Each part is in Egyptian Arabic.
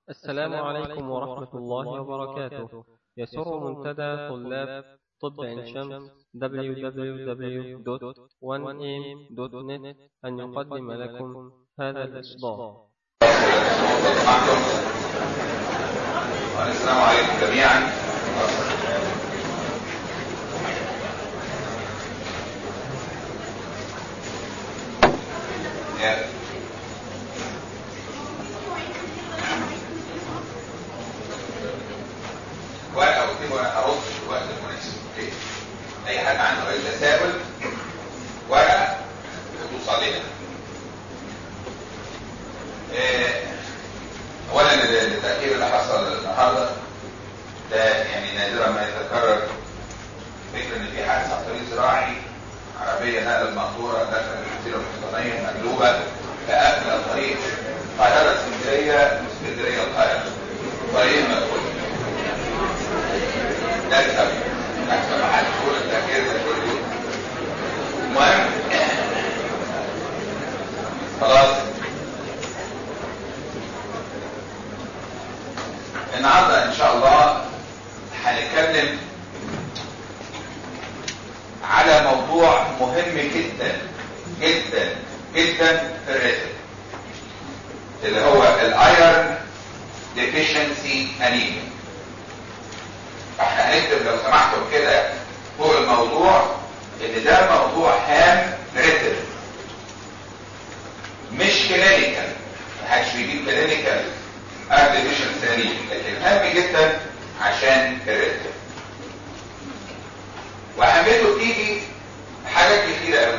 السلام عليكم ورحمة الله وبركاته يسر منتدى طلاب طب عين شمس www.1am.net أن يقدم لكم هذا الإصدار السلام عليكم جميعا Yeah. ورقه واكتب ورقه ارد في الوقت المناسب اوكي اي حد عنده اي تساؤل ورقه توصل لنا آه، اولا التاخير اللي حصل النهارده ده يعني نادرا ما يتكرر فكره ان في حادث على طريق زراعي عربيه نقل مقطوره دخلت الجزيره الوسطانيه مقلوبه فقفل الطريق القاهره اسكندريه اسكندريه القاهره طريق مقفول ده السبب احسن ما حد يقول التاخير ده كل يوم المهم خلاص النهارده ان شاء الله هنتكلم على موضوع مهم جدا جدا جدا في الرئه اللي هو الايرن ديفيشنسي انيميا فاحنا هنكتب لو سمحتم كده فوق الموضوع ان ده موضوع هام ريتل مش كلينيكال محدش بيجيب كلينيكال ارتفيشال سليم لكن هام جدا عشان الريتل واهميته بتيجي حاجات كتيره قوي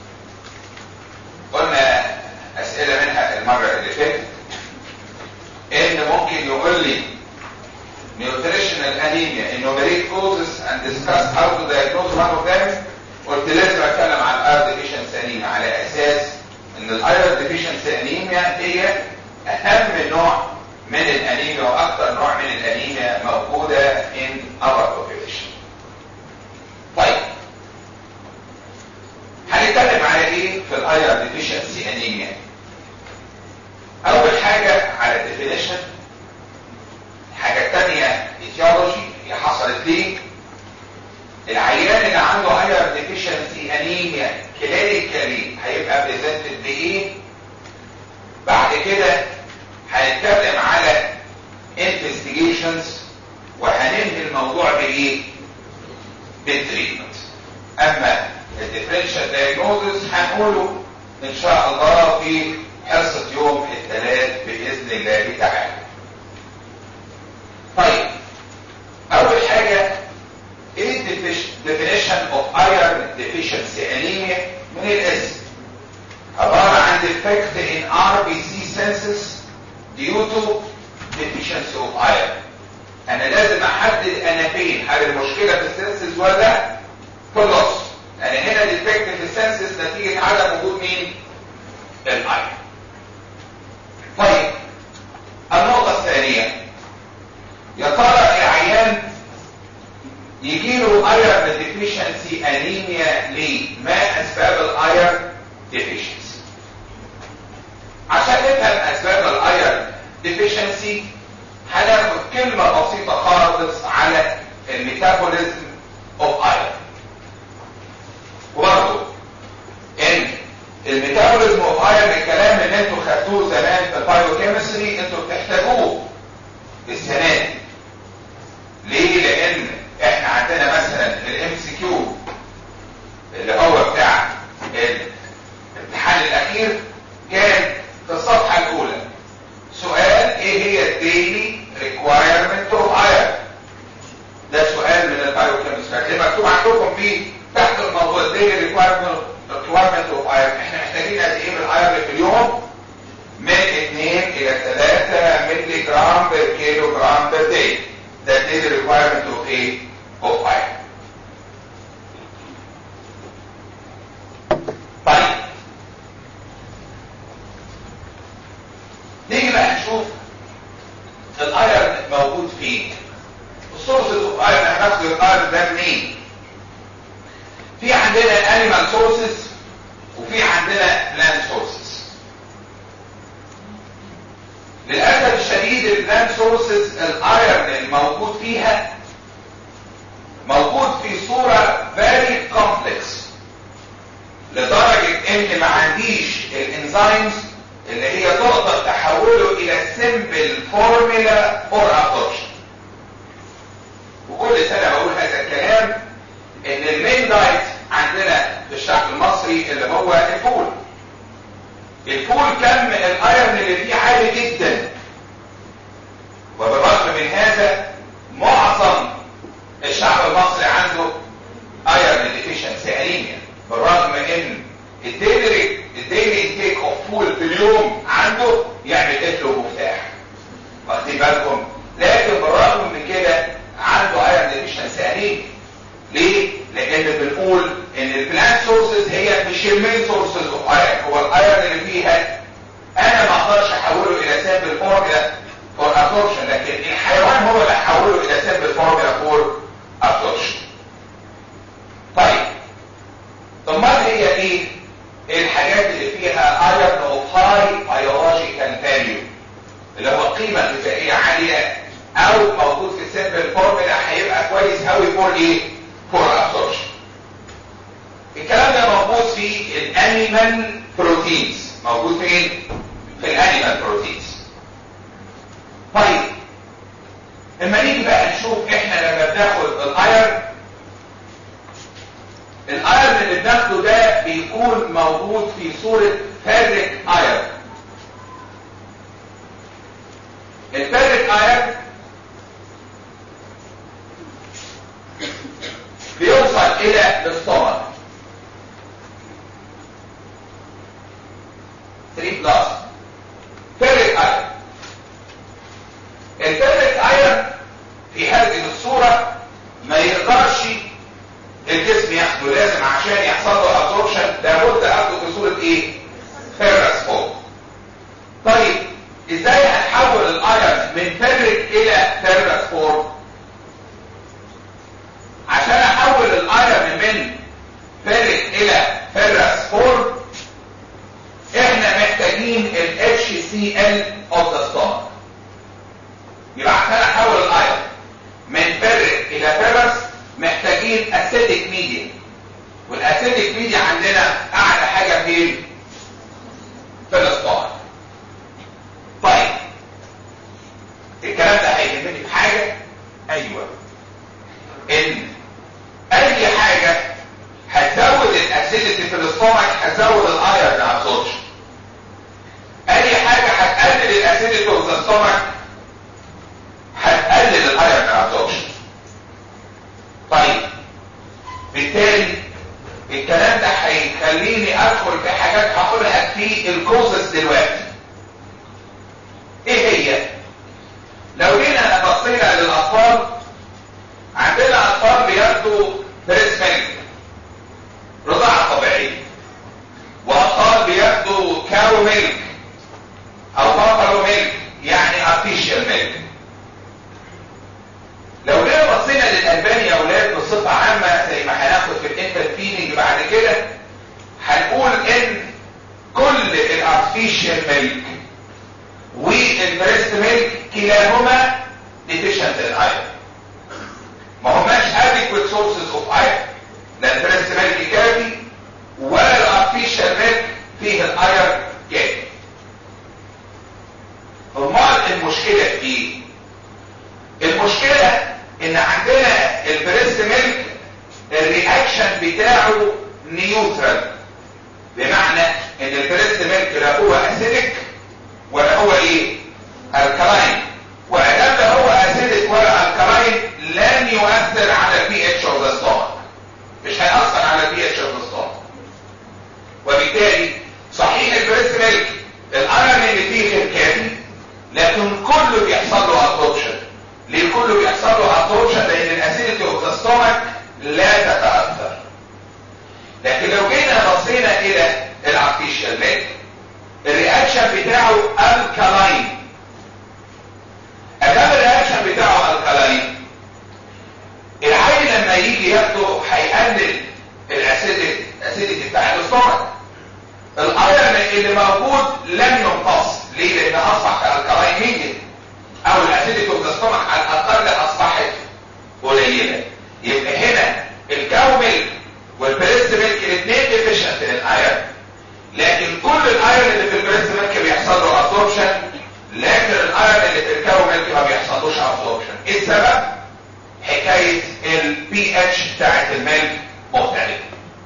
قلنا اسئله منها المره اللي فاتت ان ممكن يقول لي nutritional anemia enumerate causes and discuss how to diagnose one of them قلت لازم اتكلم عن الاير deficiency anemia على اساس ان الاير deficiency anemia هي اهم نوع من الانيميا واكثر نوع من الانيميا موجوده in our population طيب هنتكلم على ايه في الاير deficiency anemia اول حاجه على الديفينيشن الحاجه الثانيه ايتيولوجي هي حصلت ليه العيان اللي عنده اير ديفيشنسي انيميا كلينيكالي هيبقى بريزنتد بايه بعد كده هنتكلم على انفستيجيشنز وهننهي الموضوع بايه بالتريتمنت اما الديفرنشال دايجنوزس هنقوله ان شاء الله في حصه يوم الثلاث باذن الله تعالى طيب اول حاجه ايه definition of iron deficiency anemia من الاسم عباره عن defect in RBC senses due to deficiency of iron انا لازم احدد انا فين هل المشكله في السنسز ولا في اللص انا هنا defect في السنسز نتيجه عدم وجود مين الايرون طيب النقطه الثانيه يا ترى العيان يجي له ايرن ديفيشنسي انيميا ليه؟ ما اسباب الايرن ديفيشنسي؟ عشان نفهم اسباب الايرن ديفيشنسي هناخد كلمه بسيطه خالص على الميتابوليزم اوف ايرن. وبرضه ان الميتابوليزم اوف ايرن الكلام اللي انتوا خدتوه زمان في البايوكيمستري انتوا بتحتاجوه السنه دي ليه لان احنا عندنا مثلا الام سي كيو اللي هو بتاع الامتحان الاخير كان في الصفحه الاولى سؤال ايه هي الديلي ريكوايرمنت اوف ايرن ده سؤال من البايوكيمستري اللي مكتوب عندكم فيه تحت الموضوع الديلي ريكوايرمنت اوف ايرن احنا محتاجين قد ايه من الايرن في اليوم من 2 الى 3 مللي جرام بير كيلو جرام بير داي ده daily requirement of ايه of iron طيب نيجي بقى نشوف الايرن موجود فين السورسز اوف ايرن هناخد الايرن ده منين في عندنا انيمال سورسز وفي عندنا بلانت سورسز للاسف الشديد البلان سورسز الايرن الموجود فيها موجود في صورة very complex لدرجة ان ما عنديش الانزيمز اللي هي تقدر تحوله الى simple formula or absorption وكل سنة بقول هذا الكلام ان المين دايت عندنا في الشعب المصري اللي هو الفول الفول كم الايرن اللي فيه عالي جدا وبالرغم من هذا معظم الشعب المصري عنده ايرن ديفيشنسي انيميا بالرغم ان الديلي الديلي انتيك اوف فول في اليوم عنده يعمل قتل ومفتاح واخدين بالكم لكن بالرغم من كده عنده ايرن ديفيشنسي انيميا ليه؟ لان بنقول ان البلانت سورسز هي مش المين سورسز اوف ايرن هو الايرن اللي فيها انا ما اقدرش احوله الى سامبل فورمولا فور ابسوربشن لكن الحيوان هو اللي حوله الى سامبل فورمولا فور ابسوربشن طيب طب ما هي ايه الحاجات اللي فيها ايرن اوف هاي بيولوجيكال فاليو اللي هو قيمه غذائيه عاليه او موجود في السامبل فورمولا هيبقى كويس قوي فور ايه فور ابسوربشن الكلام ده موجود في الانيمال بروتينز موجود فين في الانيمال بروتينز طيب اما نيجي بقى نشوف احنا لما بناخد الايرن الايرن اللي بناخده ده بيكون موجود في صورة فابريك ايرن الفابريك ايرن بيوصل الى الاستومك 3 بلس فابريك ايرن الفابريك ايرن في هذه الصورة ما يقدرش الجسم ياخده لازم عشان يحصل له ابسوربشن لابد اخده في صورة ايه فيرس فوق طيب ازاي هنحول الايرن من فابريك الى فيرس فورم عشان احول الايرن من فابريك الى فيرس فورم احنا محتاجين ال HCl of the stomach يبقى عشان احول الايرن من فابريك الى فيرس محتاجين اسيدك ميديا والاسيدك ميديا عندنا اعلى حاجه فين في الاسطوانه طيب الكلام ده هيهمني في حاجه ايوه ان اي حاجه هتزود الاسيديتي في الاستومك هتزود الايرن ابسوربشن اي حاجه هتقلل الاسيديتي في الاستومك هتقلل الايرن ابسوربشن طيب بالتالي الكلام ده هيخليني ادخل في حاجات هقولها في الكوزس دلوقتي ايه هي لو جينا بصينا للاطفال عندنا اطفال بياخدوا بريس ميلك رضاعه طبيعيه واطفال بياخدوا كاو ميلك او بافالو ميلك يعني ارتيشيال ميلك لو جينا بصينا للالبان يا اولاد بصفه عامه زي ما هناخد في الانفنت فيدنج بعد كده هنقول ان كل الارتفيشال ميلك والبريست ميلك كلاهما ديفيشنت الايرون ما هماش adequate sources of iron لا البريست ميلك كافي ولا الارتفيشال ميلك فيه الايرون كافي امال المشكله في ايه المشكله ان عندنا البريست ميلك الرياكشن بتاعه نيوترال بمعنى ان البريست ميلك لا هو اسيدك ولا هو ايه الكلاين وادام لا هو اسيدك ولا الكلاين لن يؤثر على البي اتش اوف ذا ستومك مش هيأثر على البي اتش اوف ذا ستومك وبالتالي صحيح البريست ميلك الايرون اللي فيه غير كافي لكن كله بيحصل له ابروبشن ليه كله بيحصل له ابسوربشن لان الاسيديتي اوف ذا ستومك لا تتاثر لكن لو جينا بصينا الى الارتيشال ميلك الرياكشن بتاعه الكالاين ادام الرياكشن بتاعه الكالاين العين لما يجي ياخده هيقلل الاسيديتي الاسيديتي بتاع الاستومك الايرون اللي موجود لن يمتص ليه لان اصبح كالكالاين البي اتش بتاعت الميلك مختلف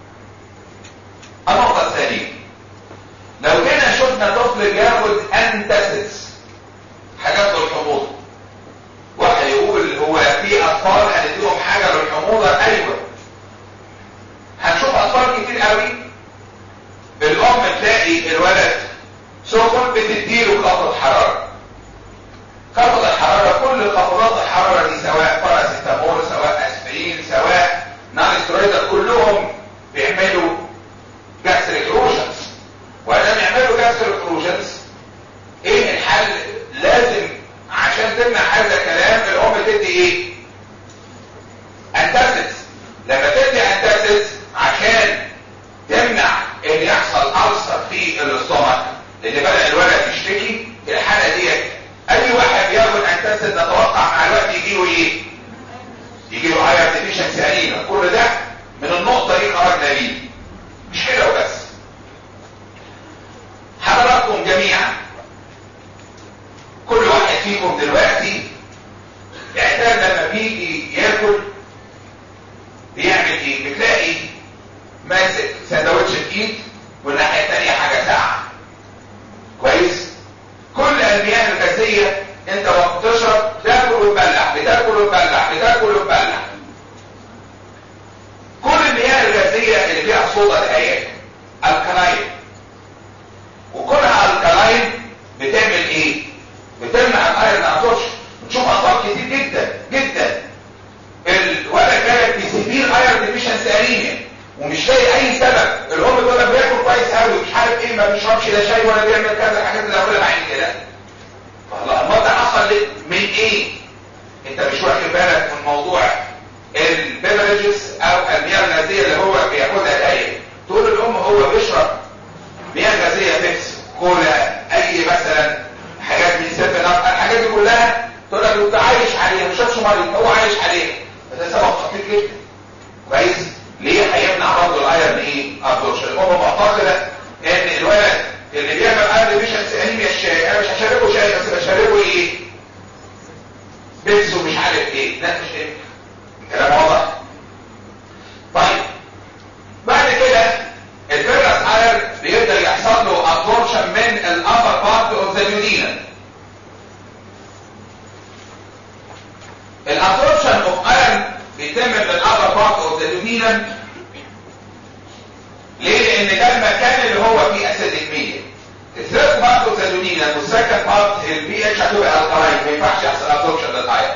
النقطة الثانية لو جينا شفنا طفل بياخد انتاسيدز حاجات للحموضة واحد يقول هو في اطفال هنديهم حاجة للحموضة ايوه هنشوف اطفال كتير قوي الام تلاقي الولد سخن بتديله خفض حرارة خفض الحرارة كل خفضات الحرارة دي سواء باراسيتامول سواء اسبرين سواء نان سترويدال كلهم بيعملوا جاستريك روشنز وعندما يعملوا جاستريك روشنز ايه الحل لازم عشان تمنع هذا الكلام الام تدي ايه انتاسيدز لما تدي انتاسيدز عشان تمنع ان يحصل ألسر في الاستومك لان بدأ الولد يشتكي الحالة دي اي واحد بياخد انتاسيد نتوقع مع الوقت يجي له ايه يجي له اير ديفيشنسي انيميا كل ده من النقطة دي خرجنا بيه مش كده وبس حضراتكم جميعا كل واحد فيكم دلوقتي اعتاد لما بيجي ياكل بيعمل ايه بتلاقي ماسك سندوتش بايد والناحيه الثانيه حاجه ساعه كويس كل المياه الغازيه انت وقت تشرب تاكل وتبلع بتاكل وتبلع بتاكل وتبلع كل المياه الغازيه اللي فيها صودا دقايق الكلاين وكلها الكلاين بتعمل ايه بتمنع الايرن ابسوربشن بنشوف اطفال كتير جدا جدا الولد جاي في سيفير ايرن ديفيشنسي انيميا ومش لاقي اي سبب الام تقول لك بياكل كويس قوي ومش عارف ايه ما بيشربش لا شاي ولا بيعمل كذا حاجات اللي هقولها بعد كده والله الموضوع ده حصل ليه؟ من ايه انت مش واخد بالك من موضوع البيفرجز او المياه الغازيه اللي هو بياخدها دقايق تقول الام هو بيشرب مياه غازيه بيبس كولا اي مثلا حاجات من سيفن اب الحاجات دي كلها تقول لك انت عايش عليها مش شافش مريض هو عايش عليها ده سبب خطير جدا كويس ليه هيمنع برضه الايرن ايه ابزوربشن الام معتقده ان الولد اللي بيعمل ايرن ديفيشنسي انيميا الشاي انا مش هشربه شاي بس بشربه ايه بيبس ومش عارف ايه لا مش ايه كلام واضح طيب بعد كده الفيرس ايرن بيبدا يحصل له ابزوربشن من الابر بارت اوف ذا يودينا الابزوربشن اوف ايرن بيتم من الابر بارت اوف ذا يودينا ليه لان ده المكان اللي هو فيه اسيدك مية الثيرد بارت اوف ذا يودينا والسكند بارت البي اتش هتبقى الكلاين ما ينفعش يحصل ابزوربشن للايرن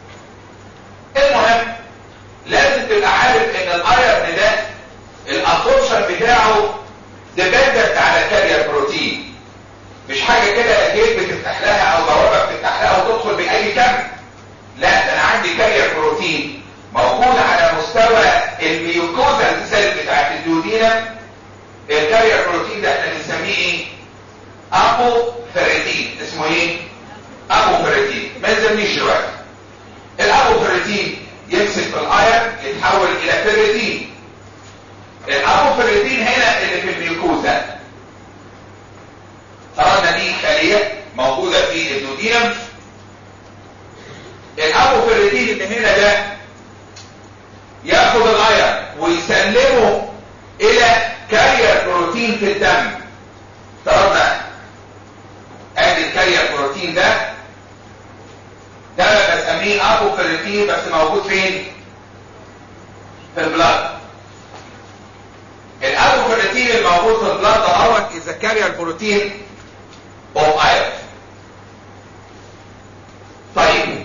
المهم لازم تبقى عارف ان الايرن ده الابزوربشن بتاعه ديبندنت على الكارير بروتين مش حاجه كده جيت بتفتح لها او بوابه بتفتح لها وتدخل باي كم لا ده انا عندي كارير بروتين موجود على مستوى الميوكوزال سيل بتاعت الدودينا الكارير بروتين ده احنا بنسميه ايه ابو فريتين اسمه ايه ابو فريتين ما نسميش دلوقتي الابو فريتين يمسك في الاير يتحول الى فريتين الابو فريتين هنا اللي في الميوكوزا طبعا دي خليه موجوده في الدودينم الابو فريتين اللي هنا ده ياخد الاير ويسلمه الى كارير بروتين في الدم طبعا ادي الكارير بروتين ده ده انا بسميه ابو فريتين بس موجود فين في البلاد الابو فريتين الموجود في البلاد دوت اذا كارير بروتين اوف ايرون طيب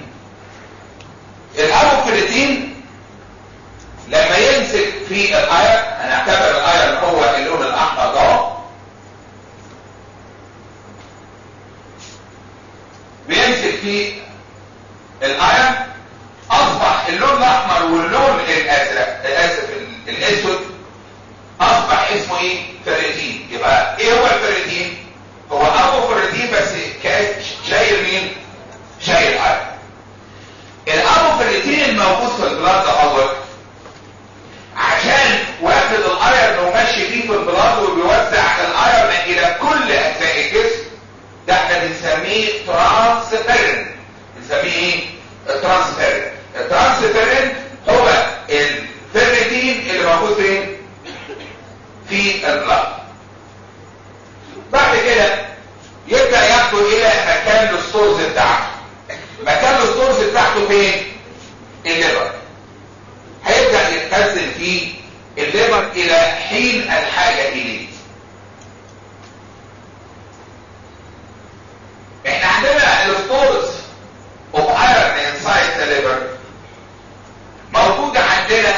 الابو فريتين لما يمسك في الايرون هنعتبر الايرون هو اللون الاحمر ده بيمسك في الايرون اصبح اللون الاحمر واللون الازرق اسف الاسود اصبح اسمه ايه فريتين يبقى ايه هو الفريتين هو ابو فريتين بس شايل مين شايل ايرون الابو فريتين الموجود في البلاد اول عشان واخد الايرون وماشي فيه في البلاد وبيوزع الايرون الى كل اجزاء الجسم ده احنا بنسميه ترانسفيرن بنسميه ايه الترانسفيرن الترانسفيرن هو البلد بعد كده يبدأ ياخده الى مكان الستورز بتاعته مكان الستورز بتاعته فين الليبر هيبدأ يتخزن فيه الليبر الى حين الحاجة اليه احنا عندنا الستورز اوف ايرون انسايد ذا ليبر موجودة عندنا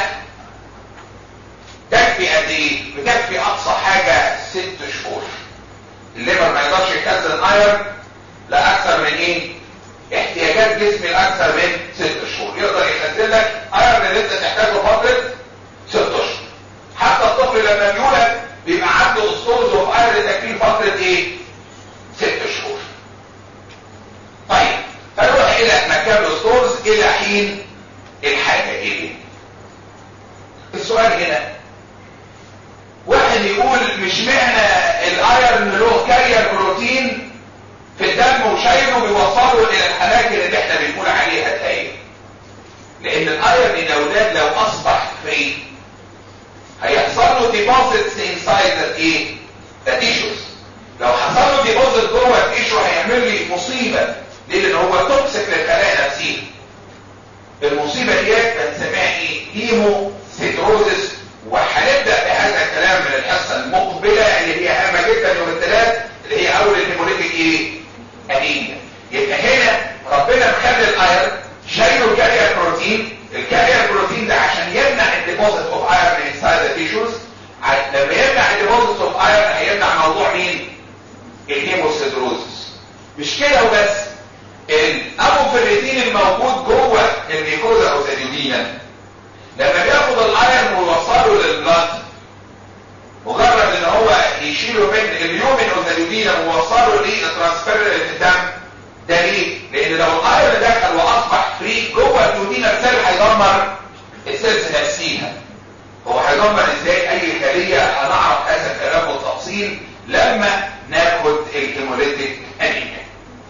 تكفي قد ايه بتكفي اقصى حاجة ست شهور الليبر ما يقدرش يخزن ايرون لا اكثر من ايه احتياجات جسم الاكثر من ست شهور يقدر يخزن لك ايرون اللي انت تحتاجه فترة ست اشهر حتى الطفل لما بيولد بيبقى عنده ستورز اوف ايرون تكفيه فترة ايه ست شهور طيب فنروح الى مكان الستورز الى حين الحاجة اليه السؤال هنا واحد يقول مش معنى الايرن له كارير بروتين في الدم وشايله بيوصله الى الاماكن اللي احنا بنقول عليها تايه لان الايرن الاولاد لو اصبح فري هيحصل له ديبوزيتس انسايد ايه ذا تيشوز لو حصل له ديبوزيت جوه التيشو هيعمل لي مصيبه ليه لان هو توكسيك للخلايا نفسها المصيبه ديت بنسميها ايه هيمو سيدروزس وهنبدا بهذا الكلام من الحصه المقبله اللي هي هامه جدا يوم الثلاث اللي هي اول الهيموليتيك ايه انيميا يبقى هنا ربنا مخلي الايرن شايله كارير بروتين الكارير بروتين ده عشان يمنع الديبوزيت اوف ايرن انسايد ذا تيشوز لما يمنع الديبوزيت اوف ايرن هيمنع موضوع مين الهيموسيدروزس مش كده وبس الاموفيريتين الموجود جوه الميكوزا او زاديودينا لما بياخد الايرن ويوصله للبلاد مجرد ان هو يشيله من اليومن او زاديودينا ويوصله للترانسفير للدم ده ليه؟ لان لو الايرن دخل واصبح فري جوه الديودينا السيل هيدمر السيلز نفسيها هو هيدمر ازاي اي خليه هنعرف هذا الكلام بالتفصيل لما ناخد الهيموليتيك انيميا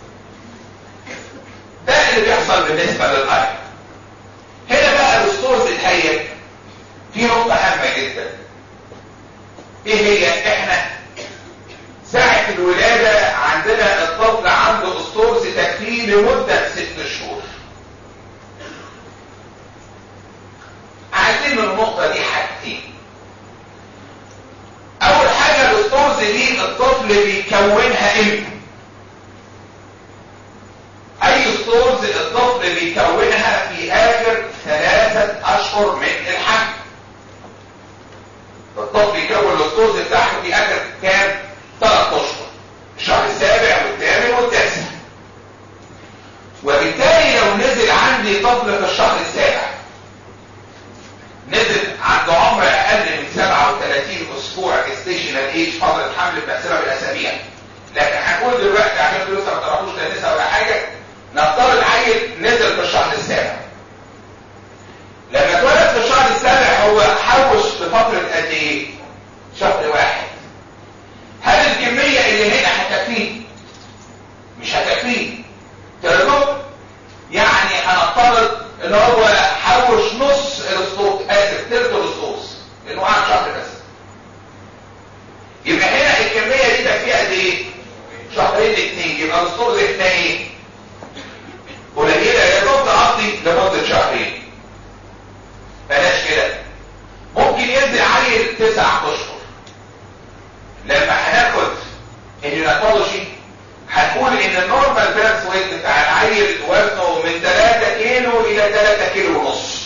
ده اللي بيحصل بالنسبة للأيرون هنا بقى الستورز الهيئ في نقطة هامة جدا ايه هي احنا ساعة الولادة عندنا الطفل عنده ستورز تكفيه لمدة ست شهور عايزين من النقطة دي حاجتين اول حاجة الستورز دي الطفل بيكونها امتى اي ستورز الطفل بيكونها في اخر ثلاثة اشهر من الحمل الطفل يكون الستورز بتاعته في اخر كام ثلاث اشهر الشهر السابع والثامن والتاسع وبالتالي لو نزل عندي طفل في الشهر السابع نزل عنده عمر اقل من 37 اسبوع ستيشنال ايج فتره حمل بنحسبها بالاسابيع لكن هنقول دلوقتي عشان انتوا لسه ما تعرفوش لا نسا ولا حاجه نفترض عيل نزل في الشهر السابع لما اتولد في الشهر السابع هو حوش بفترة قد ايه شهر واحد هل الكمية اللي هنا هتكفيه مش هتكفيه ترجو يعني هنفترض ان هو حوش نص الاسطوط اسف تلت الاسطوط لانه قعد شهر بس يبقى هنا الكمية دي تكفيها قد ايه شهرين اتنين يبقى الاسطوط احنا ايه قليلة يا دوب تقضي لمدة شهرين بلاش كده ممكن ينزل عيل تسع اشهر لما هناخد النيوناتولوجي هنقول ان النورمال بيرث ويت بتاع العيل وزنه من 3 كيلو الى 3 كيلو ونص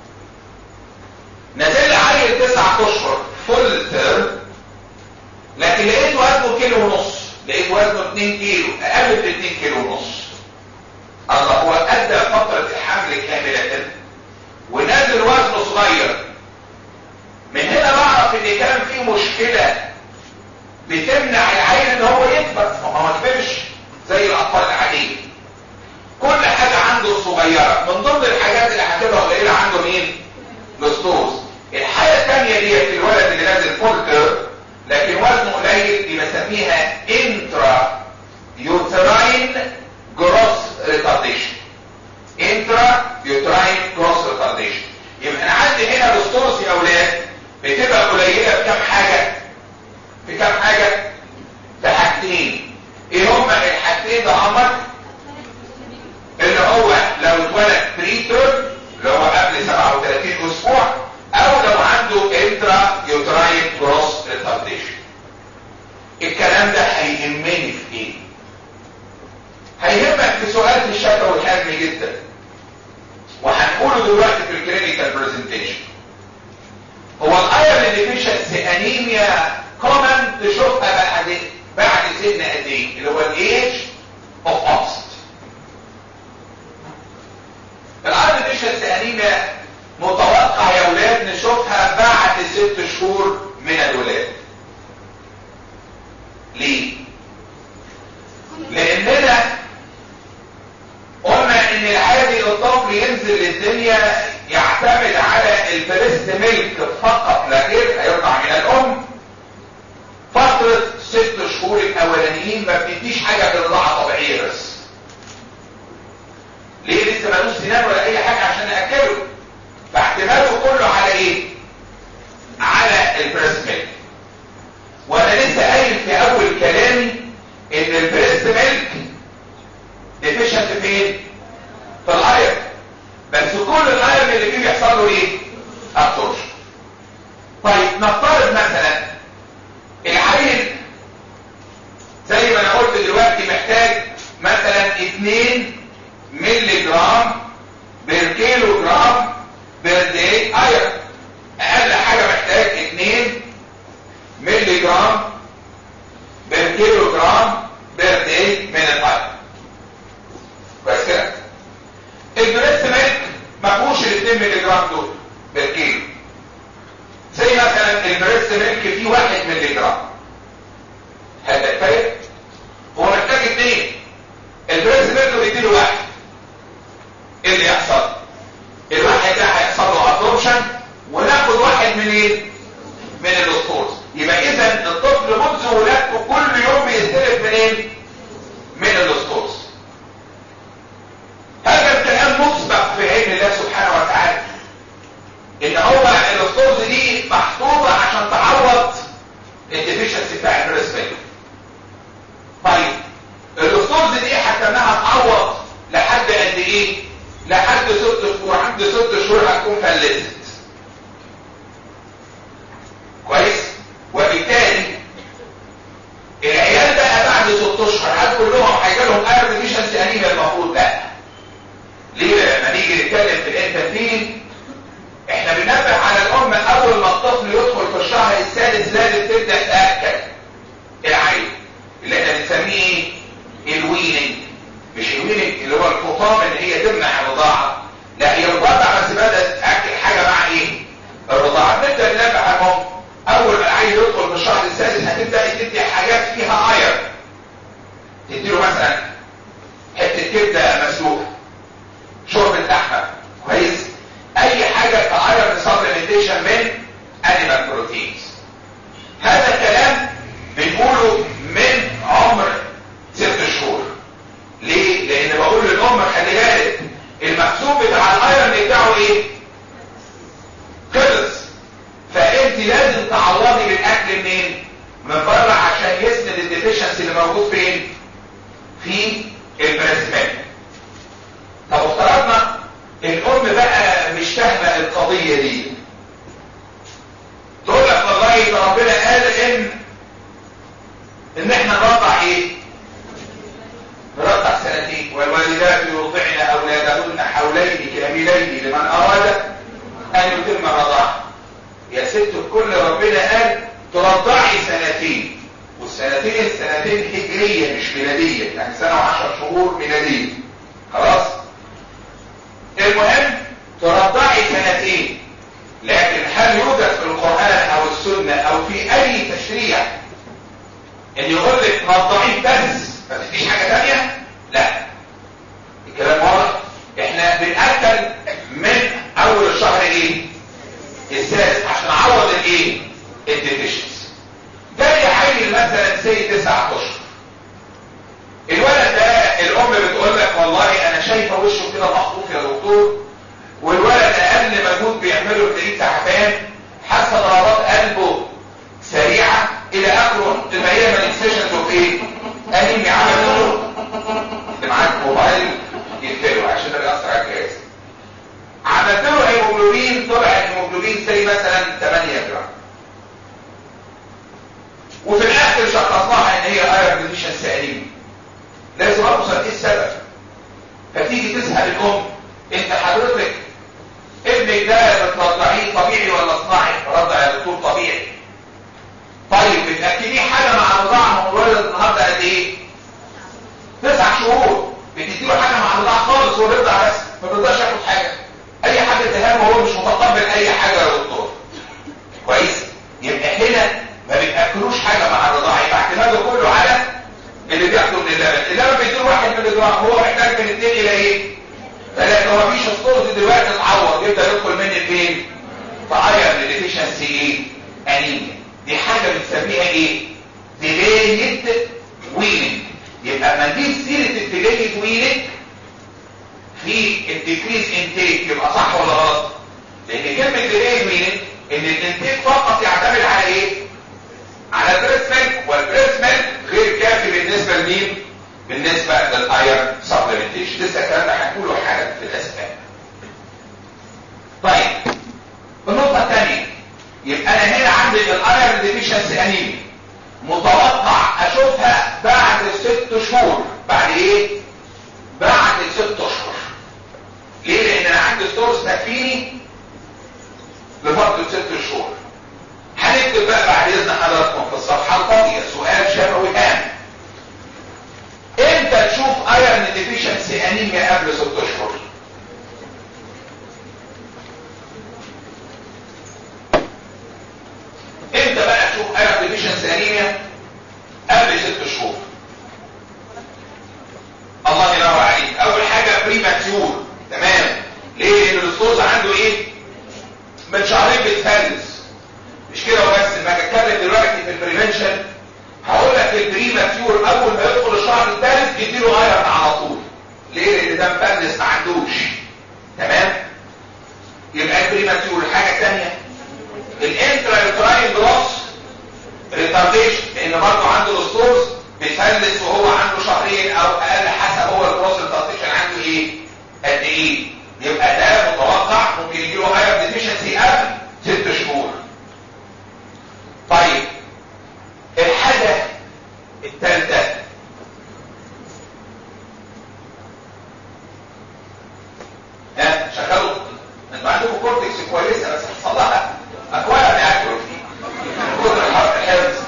نزل عيل تسع اشهر فول تيرم لكن لقيت وزنه كيلو ونص لقيت وزنه 2 كيلو اقل من 2 كيلو ونص الله هو ادى فترة الحمل كاملة ونازل وزنه صغير من هنا بعرف ان كان في مشكلة بتمنع العيل ان هو يكبر هو ما كبرش زي الاطفال العادية كل حاجة عنده صغيرة من ضمن الحاجات اللي هتبقى قليلة عنده مين الاستوز الحاجة الثانية دي في الولد اللي نازل فولتر لكن وزنه قليل دي بسميها انترا يوتراين جروس ريتارديشن انترا يوتراين جروس ريتارديشن يبقى انا عندي هنا الاستوز يا اولاد بتبقى قليله بكام حاجه اتولد بريتور اللي هو قبل 37 اسبوع او لو عنده انترا يوتراين كروس ريتارديشن الكلام ده هيهمني في ايه هيهمك في سؤال في الشفا والحجم جدا وهنقوله دلوقتي في الكلينيكال برزنتيشن هو الايرن ديفيشنسي انيميا كومن تشوفها بعد بعد سن قد ايه اللي هو الايج اوف اوست الايرن ديفيشنسي انيميا متوقع يا اولاد نشوفها بعد ست شهور من الولاده ليه لاننا قلنا ان العادي الطفل ينزل للدنيا يعتمد على البريست ميلك فقط لا غير هيرضع من الام فترة ست شهور الاولانيين ما بنديش حاجة بالرضاعة طبيعية بس ليه لسه ملوش سنان ولا اي حاجة عشان ناكله فاعتماده كله على ايه على البريست ميلك وانا لسه قايل في اول كلامي ان البريست ميلك ديفيشنت فين في الايرن بس كل الايرن اللي فيه بيحصل له ايه ابسوربشن طيب نفترض مثلا العيل زي ما انا قلت دلوقتي محتاج مثلا 2 مللي جرام بير كيلو جرام بير داي ايرن اقل حاجه محتاج 2 مللي جرام بير كيلو جرام بير داي من الايرن كويس كده البريست ميلك ما فيهوش ال 2 مللي جرام دول بالكيلو زي مثلا البريست ميلك فيه 1 مللي جرام هذا كفايه هو محتاج اثنين البريست ميلك بيديله واحد ايه اللي يحصل الواحد ده هيحصل له ابسوربشن وناخد واحد من ايه من الاسطورز يبقى اذا الطفل منذ ولادته كل يوم بيستلف منين من الاسطورز هذا الكلام مسبق في علم الله سبحانه وتعالى ان هو الاسطورز دي محطوطه عشان تعوض الديفيشنسي بتاع البريسبيل طيب الاسطورز دي حتى انها تعوض لحد قد ايه لحد ست شهور عند ست شهور هتكون فلست كويس وبالتالي العيال بقى بعد ست اشهر هل كلهم هيجي لهم ايرون ديفيشنسي انيميا المفروض لا ليه لما نيجي نتكلم في الانفانتيل احنا بننبه على الام اول ما الطفل يدخل في الشهر السادس لازم تبدا تاكل العين اللي احنا بنسميه الويننج مش الويننج اللي هو الفطام اللي هي تمنع الرضاعه لا هي الرضاعه بس بدات تاكل حاجه مع ايه الرضاعه نبدا ننبه على الام اول ما العيل يدخل في الشهر السادس هتبدا تدي حاجات فيها اير تديله مثلا حته كبده مسلوقه شوربه لحمه كويس اي حاجه كايرن سبلمنتيشن من انيمال بروتينز هذا الكلام بنقوله من عمر ست شهور ليه لان بقول للام خلي بالك المحسوب بتاع الايرن بتاعه ايه خلص فانت لازم تعوضي بالاكل منين من بره عشان يسند الديفيشنسي اللي موجود فين في البريسمنت طب افترضنا الام بقى مش فاهمه القضيه دي تقول لك والله ده ربنا قال ان ان احنا نرضع ايه نرضع سنتين والوالدات يرضعن اولادهن حولين كاملين لمن اراد ان يتم الرضاعه يا ست الكل ربنا قال ترضعي سنتين والسنتين سنتين هجريه مش ميلاديه يعني سنه وعشر شهور ميلاديه خلاص المهم ترضعي سنتين لكن هل يوجد في القرآن او السنة او في اي تشريع ان يقول لك رضعيه بس ما تديش حاجة تانية لا الكلام واضح احنا بنأكل من اول الشهر ايه السادس عشان نعوض الايه الديفيشنس ده يحيل مثلا سي تسعة اشهر الولد ده الام بتقول لك والله انا شايفه وشه كده مخطوف يا دكتور والولد اقل مجهود بيعمله تلاقيه تعبان حاسه ضربات قلبه سريعه الى اخره تبقى هي مانيفستيشنز اوف ايه؟ انيميا عمل دور اللي معاك موبايل يقفله عشان ده بيأثر على الجهاز وفي الاخر شخصناها ان هي ايرون ديفيشنسي انيميا لازم اوصل ايه السبب فتيجي تسال الام انت حضرتك ابنك ده بترضعيه طبيعي ولا صناعي رضع يا دكتور طبيعي طيب بتاكليه حاجه مع الرضاعه ما هو الولد النهارده قد ايه تسع شهور بتديله حاجه مع الرضاعه خالص هو بيرضع بس ما بيرضاش ياخد حاجه اي حاجه اديها هو مش متقبل اي حاجه يا دكتور كويس يبقى هنا ما بتاكلوش حاجه مع الرضاعه يبقى اعتماده كله على اللي بياخده من اللبن اللبن بيديله واحد مللي جرام هو محتاج من اثنين الى ايه ثلاثه هو مفيش ستورز دلوقتي اتعوض يبدا يدخل مني فين فايرن ديفيشنسي ايه انيميا دي حاجه بنسميها ايه ديليت ويننج يبقى لما نجيب سيره الديليت ويننج في الديكريز انتيك يبقى صح ولا غلط لان كلمه ديليت ويننج ان الانتيك فقط يعتمد على ايه على البريس ميلك والبريس ميلك غير كافي بالنسبه لمين بالنسبه للايرن سبلمنتيشن لسه الكلام ده هنقوله حالا في الاسباب طيب النقطه الثانيه يبقى انا هنا عندي الايرن ديفيشنسي انيميا متوقع اشوفها بعد ست شهور بعد ايه بعد ست اشهر ليه لان انا عندي ستورز تكفيني لفتره ست شهور هنكتب بقى بعد اذن حضراتكم في الصفحه الفاضيه سؤال شفوي هام امتى تشوف ايرن ديفيشنسي انيميا قبل ست اشهر امتى بقى تشوف ايرن ديفيشنسي انيميا قبل ست شهور الله ينور عليك اول حاجه بريماتيور تمام ليه لان الاستاذ عنده ايه من شهرين بتفلس مش كده وبس لما اتكلم دلوقتي في البريفنشن هقول لك البريماتيور اول ما يدخل الشهر الثالث يديله ايرن على طول ليه لان ده مفلس ما عندوش تمام يبقى البريماتيور الحاجه الثانيه الانترا يوتراين جروس ريتارديشن لان برضه عنده الستورز بيفلس وهو عنده شهرين او اقل حسب هو الجروس ريتارديشن عنده ايه قد ايه يبقى ده متوقع ممكن يجيله ايرن ديفيشنسي قبل ست شهور طيب الحاجة الثالثة ها شغلوا انتوا عندكم كورتكس كويسة بس حصل لها اكوالا بياكلوا كتر الحرف الحفظ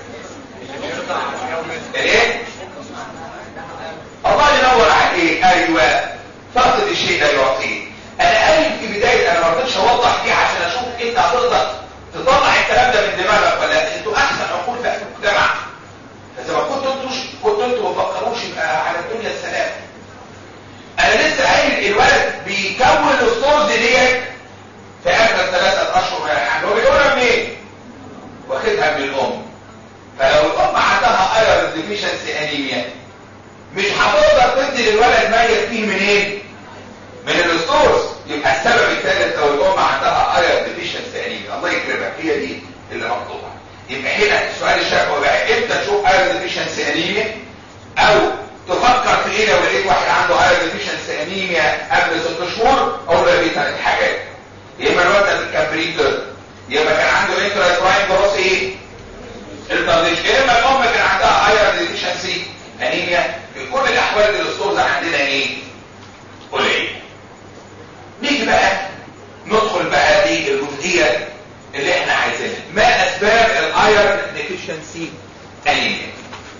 الايه الله ينور عليك ايوه فقد الشيء لا يعطيه انا قايل في بداية انا ما رضيتش اوضح دي عشان اشوف انت هتقدر تطلع الكلام ده من دماغك ولا لا انتوا احسن عقول في المجتمع فاذا ما كنتوا انتوا كنتوا انتوا ما تفكروش يبقى على الدنيا السلام انا لسه قايل الولد بيكون الستورز ديت في اخر ثلاثة اشهر ولا حاجه هو بيقولها منين؟ واخدها من الام فلو الام عندها ايرون ديفيشنسي انيميا مش هتقدر تدي للولد ما يكفيه منين؟ من الستورز يبقى السبب الثالث لو الام عندها ايرون ديفيشنسي انيميا الله يكرمك هي دي اللي مطلوبه يبقى هنا السؤال الشافعي بقى امتى تشوف ايرون ديفيشنسي انيميا او تفكر في ايه لو لقيت واحد عنده ايرون ديفيشنسي انيميا قبل ست شهور او ده ليه ثلاث حاجات يا اما الواد ده كان بريتر يا اما كان عنده انترا برايم جروس ايه الترديش يا اما الام كان عندها ايرون ديفيشنسي انيميا في كل الاحوال الاستوز عندنا ايه قليل نيجي بقى ندخل بقى دي الجزئيه اللي احنا عايزينها ما اسباب الايرون ديفيشنسي انيميا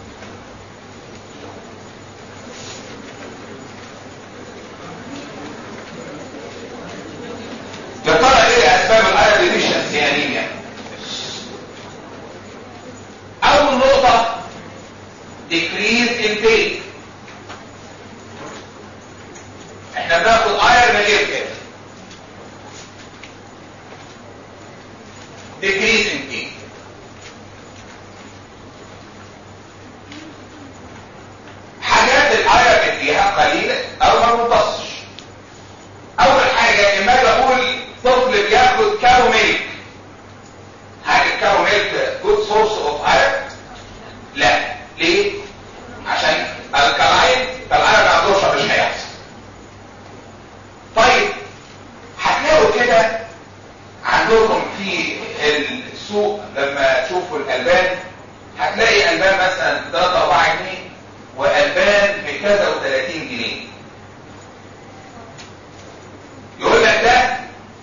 يا ترى ايه اسباب الايرون ديفيشنسي انيميا اول نقطه decrease in weight احنا بناخد ايرون من غير كده decrease in weight حاجات الايرون اللي فيها قليله او ما بنبصش اول حاجه لما اجي اقول طفل بياخد كارو ميلك حاجه كارو ميلك جود سورس اوف ايرون لا ليه عشان الكلاين فالايرون ما عندوش مش هيحصل طيب هتلاقوا كده عندكم في السوق لما تشوفوا الالبان هتلاقي البان مثلا 3 4 جنيه والبان بكذا و30 جنيه يقول لك ده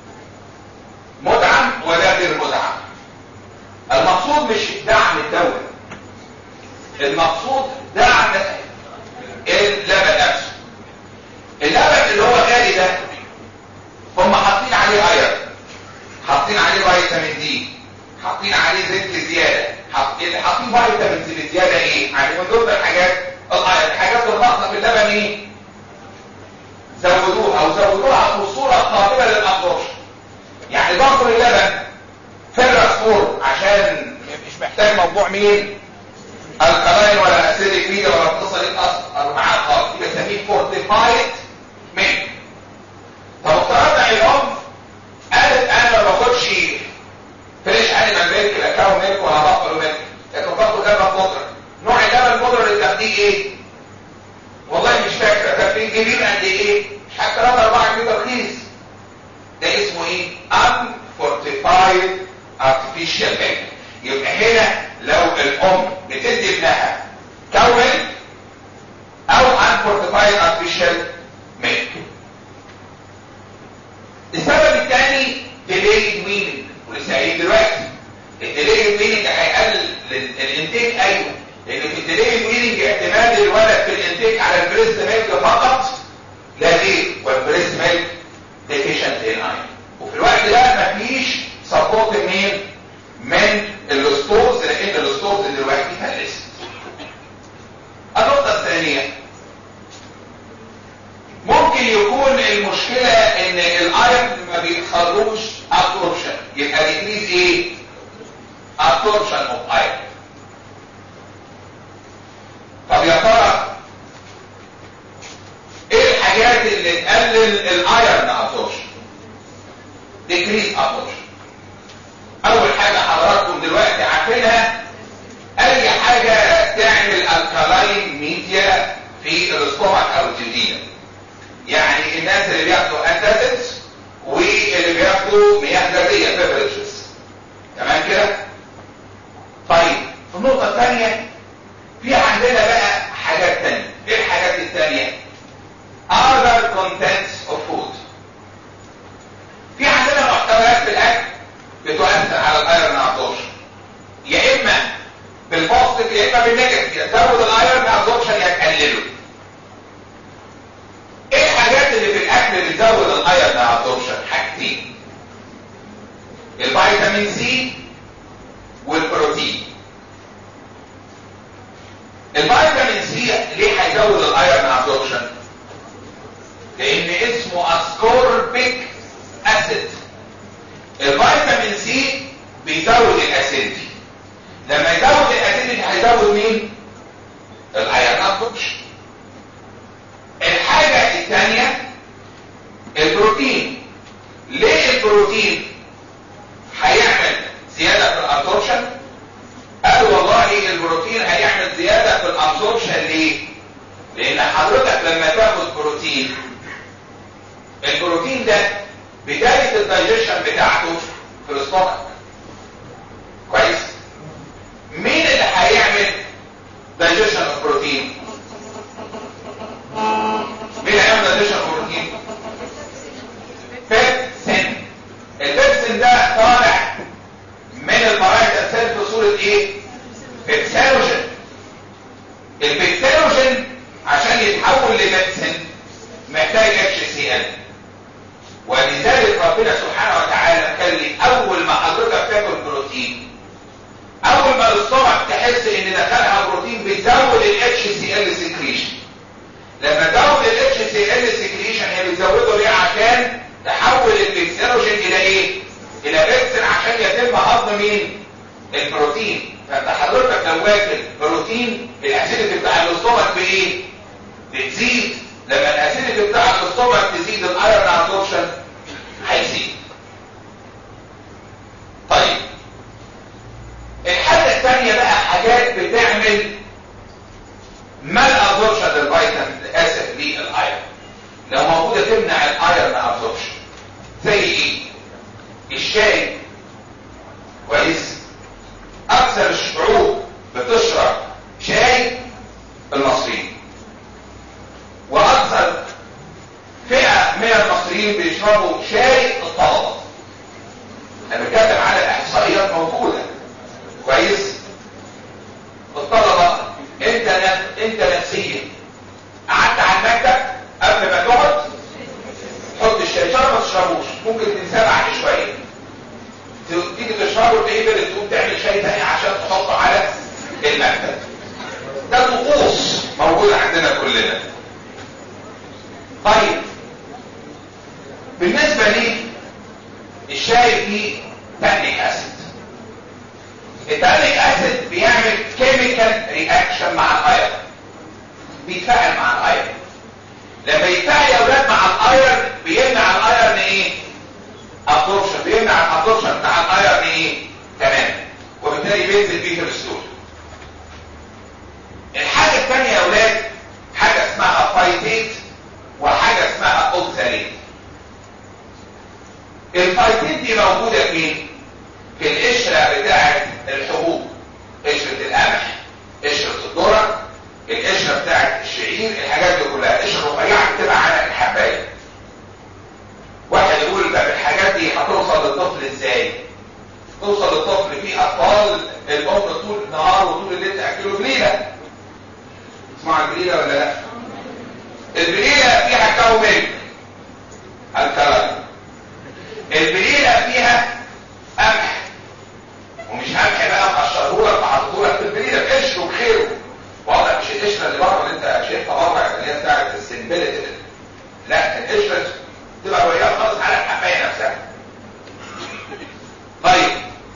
مدعم وده غير مدعم المقصود مش دعم الدولة المقصود دعم اللبن نفسه اللبن اللي هو غالي ده هم حاطين عليه ايرون حاطين عليه فيتامين دي حاطين عليه زنك زياده حاطين حاطين فيتامين سي زياده ايه يعني من ضمن الحاجات الحاجات الناقصه في اللبن ايه زودوها او زودوها بصوره قابله للابsorption يعني ضغط اللبن فيرس فور عشان مش محتاج موضوع مين الكلاين ولا اسيدك ميديا ولا القصه دي اصلا معاه خالص يبقى بنسميه فورتيفايد ميلك طب افترضنا الام قالت انا ما باخدش فريش انيمال ميلك لا كاو ميلك ولا بقر ميلك لكن باخد لبن مضر نوع اللبن المضر اللي بتاخديه ايه والله مش فاكره طب بيجيبين قد ايه مش حتى 3 4 جنيه ترخيص ده اسمه ايه unfortified artificial milk يبقى هنا لو الام بتدي ابنها كاو ميلك او unfortified artificial milk السبب الثاني delayed weaning ولسه قايل دلوقتي الديليد ويننج هيقلل الانتاج ايوه لان في الديليد ويننج اعتماد الولد في الانتاج على البريست ميلك فقط لا غير والبريست ميلك ديفيشنت ان ايرون وفي الوقت ده مفيش سبورت مين من الستورز لان الستورز دلوقتي فلست النقطه الثانيه ممكن يكون المشكلة ان الايرن ما بيخرجوش ابسوربشن يبقى ديكريز ايه ابسوربشن اوف ايرن طب يا ترى ايه الحاجات اللي تقلل الايرن ابسوربشن ديكريز ابسوربشن اول حاجة حضراتكم دلوقتي عارفينها اي حاجة تعمل الكالاين ميديا في الاستومك او الجلدينه يعني الناس اللي بياخدوا انتاسيدز واللي بياخدوا مياه غازيه بيفرجز تمام كده طيب النقطه الثانيه في عندنا بقى حاجات ثانيه ايه الحاجات الثانيه other contents of food في عندنا محتويات في الاكل بتؤثر على الايرون ابزوربشن يا اما بالبوزيتيف يا اما بالنيجاتيف يا تزود الايرون ابزوربشن يا تقلله ايه الحاجات اللي في الاكل اللي بتزود الايرون ابزوربشن حاجتين الفيتامين سي والبروتين الفيتامين سي ليه هيزود الايرون ابزوربشن لان اسمه اسكوربيك اسيد الفيتامين سي بيزود الاسيدتي لما يزود الاسيدتي هيزود مين الايرون ابزوربشن الحاجة الثانية البروتين ليه البروتين هيعمل زيادة في الابسوربشن قال والله البروتين هيعمل زيادة في الابسوربشن ليه لان حضرتك لما تاخد بروتين البروتين ده بداية الدايجيشن بتاعته في الاستومك كويس مين اللي هيعمل دايجيشن البروتين مين هيعمل دايجيشن البروتين بيبسين البيبسين ده طالع من البرايتا سيل في صورة ايه بيبسينوجين البيبسينوجين عشان يتحول لبيبسين محتاج اتش سي ال ولذلك ربنا سبحانه وتعالى قال لي اول ما حضرتك تاكل بروتين اول ما الاستومك تحس ان دخلها بروتين بتزود الاتش سي ال سكريشن لما تزود الاتش سي ال سكريشن هي بتزوده ليه عشان تحول البيكسيروجين الى ايه الى بيكسل عشان يتم هضم مين البروتين فانت حضرتك لو واكل بروتين الاسيديتي بتاع الاستومك بايه بتزيد لما الاسيديتي بتاع الاستومك تزيد الايرون ابسوربشن هيزيد طيب الحاجه الثانيه بقى حاجات بتعمل مال ابسوربشن للفيتامين اسف للايرون لو موجوده تمنع الايرون ابسوربشن زي ايه الشاي كويس اكثر الشعوب بتشرب المصريين بيشربوا شاي الطلبه انا بتكلم على الاحصائيات موجوده كويس الطلبه انت انت نفسيا قعدت على المكتب قبل ما تقعد حط الشاي شرب ما تشربوش ممكن تنساه بعد شويه تيجي تشربه تلاقيه بدأت تقوم تعمل شاي تاني عشان تحطه على المكتب ده طقوس موجود عندنا كلنا طيب بالنسبه لي الشاي فيه تانيك اسيد التانيك اسيد بيعمل كيميكال رياكشن مع الايرن بيتفاعل مع الايرن لما يتفاعل يا اولاد مع الايرن بيمنع الايرن ايه ابسوربشن بيمنع الابسوربشن بتاع الايرن ايه تمام وبالتالي بينزل بيه الستول الحاجه الثانيه يا اولاد حاجه اسمها فايتيت وحاجه اسمها اوكساليت الفايتيت دي موجوده فين في القشره بتاعه الحبوب قشره القمح قشره الذره القشره بتاعه الشعير الحاجات دي كلها قشره رفيعه بتبقى على الحبايه واحد يقول طب الحاجات دي هتوصل للطفل ازاي توصل للطفل في اطفال الام طول النهار وطول الليل تاكله بليله اسمعوا البليله ولا لا البليله فيها كاو ميلك الكلام البليله فيها قمح ومش قمح بقى مقشرهولك وحاططهولك في البليله بقشره بخيره واضح مش القشره اللي بره اللي انت شايفها بره اللي هي بتاعت السنبلت لا القشره تبقى وياه خالص على الحبايه نفسها طيب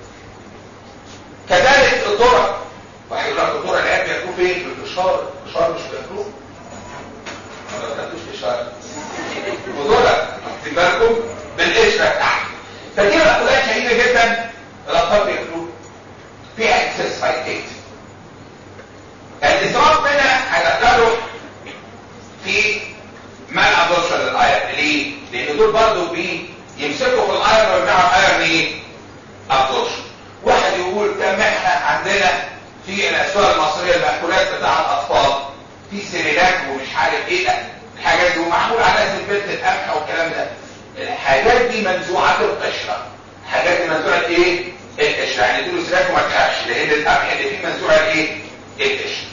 كذلك الذره واحد يقول لك الذره العيال بياكلوه فين في الفشار الفشار مش بياكلوه ما بتاكلوش فشار وذره واخدين بالكم بالقشره بتاعته فدي مأكولات شهيده جدا الاطفال بياكلوه فيها اكسس فايتيت الاسراف منها هيدخله في مال ابورشن للايرن ليه؟ لان دول برضه بيمسكوا في الايرن ويرجعوا الايرن ايه؟ ابورشن واحد يقول كم احنا عندنا في الاسواق المصريه المأكولات بتاع الاطفال في سيريلاك ومش عارف ايه ده الحاجات دي ومعمول عليها سلبيه القمح والكلام ده الحاجات دي منزوعه القشره الحاجات دي منزوعه ايه؟ القشره يعني اديله سيريلاك وما تخافش لان القمح اللي فيه منزوع الايه؟ القشره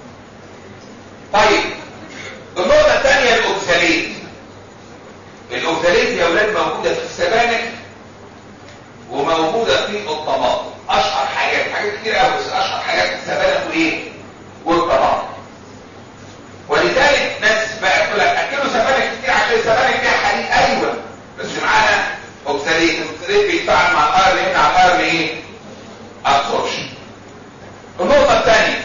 طيب النقطة الثانية الأوكساليت الأوكساليت يا أولاد موجودة في السبانخ وموجودة في الطماطم أشهر حاجات حاجات كتير قوي بس أشهر حاجات في السبانخ وإيه؟ والطماطم ولذلك ناس بقى تقول لك أكلوا سبانخ كتير عشان السبانخ فيها حديد أيوه بس معانا أوكساليت الأوكساليت بيتفاعل مع الأيرن يمنع الأيرن إيه؟ أبسوربشن النقطة الثانية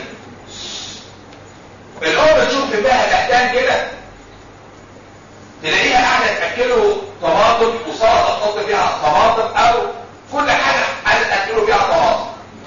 الام تشوف بها الاحتان كده تلاقيها قاعده تاكله طماطم وسلطه تحط فيها طماطم او كل حاجه قاعده تاكله فيها طماطم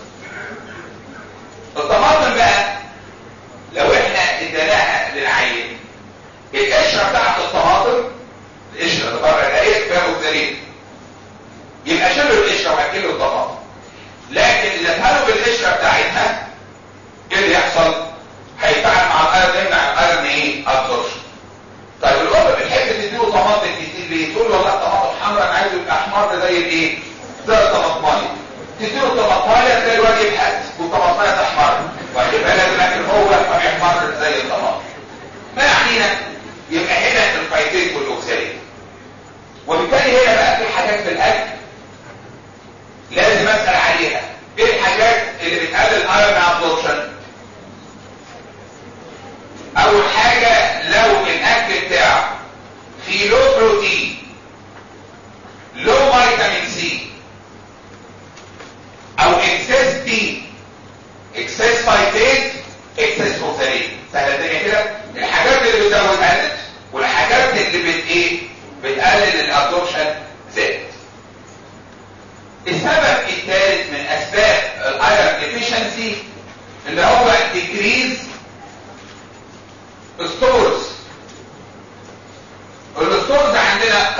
الطماطم بقى لو احنا اديناها للعين القشره بتاعت الطماطم القشره اللي بره دقيق فيها اوكسالين يبقى شيلوا القشره واكلوا الطماطم لكن اذا ادهنوا بالقشره بتاعتها ايه اللي يحصل؟ هيتفاعل مع الايرن يمنع الايرن ايه ابزوربشن طيب الام بتحب تديله طماطم كتير ليه تقول له لا طماطم حمراء انا عايزه يبقى احمر ده زي الايه زي الطماطمايه تديله الطماطمايه تلاقي الواد يبحث والطماطمايه تحمر وهيبقى لازم لكن هو ما بيحمر زي الطماطم ما يعنينا يبقى هنا الفايتين والاوكسالين وبالتالي هنا بقى في حاجات في الاكل لازم اسال عليها ايه الحاجات اللي بتقلل الايرن ابزوربشن اول حاجة لو الاكل بتاعه فيه لو بروتين لو فيتامين سي او اكسس بي اكسس فايتيت اكسس اوكساليت سهله الدنيا كده الحاجات اللي بتزود قلت والحاجات اللي بت ايه بتقلل الابزوربشن زاد السبب الثالث من اسباب الايرون ديفيشنسي اللي هو ديكريز ستورز الستورز عندنا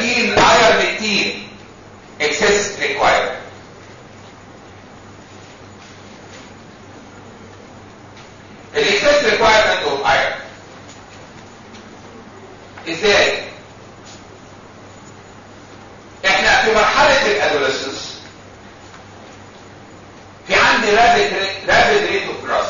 كرياتين ايرن التين excess required الاكسس ريكوايرمنت اوف ايرن ازاي احنا في مرحله الادوليسنس في عندي رابد رابد ريت اوف جراس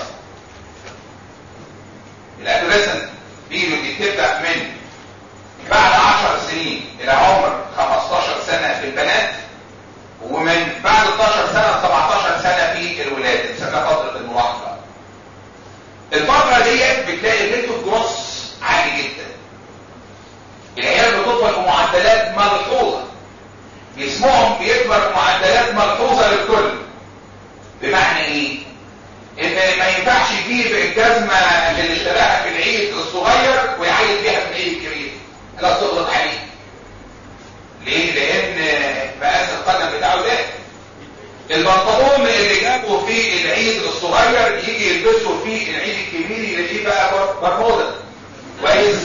الادوليسنت بيريود دي بتبدا من بعد 10 سنين الى عمر 15 سنه في البنات ومن بعد 12 سنه 17 سنه في الولاد بنسميها فتره المراهقه الفتره ديت بتلاقي الريت اوف جروس عالي جدا العيال بتكبر بمعدلات ملحوظه جسمهم بيكبر بمعدلات ملحوظه للكل بمعنى ايه ان ما ينفعش يجيب الجزمه اللي اشتراها في العيد الصغير ويعيد بيها في العيد الكبير لا تغلط عليه ليه لان مقاس القدم بتاعه ده البنطلون اللي جابه في العيد الصغير يجي يلبسه في العيد الكبير يلاقيه بقى برمودا كويس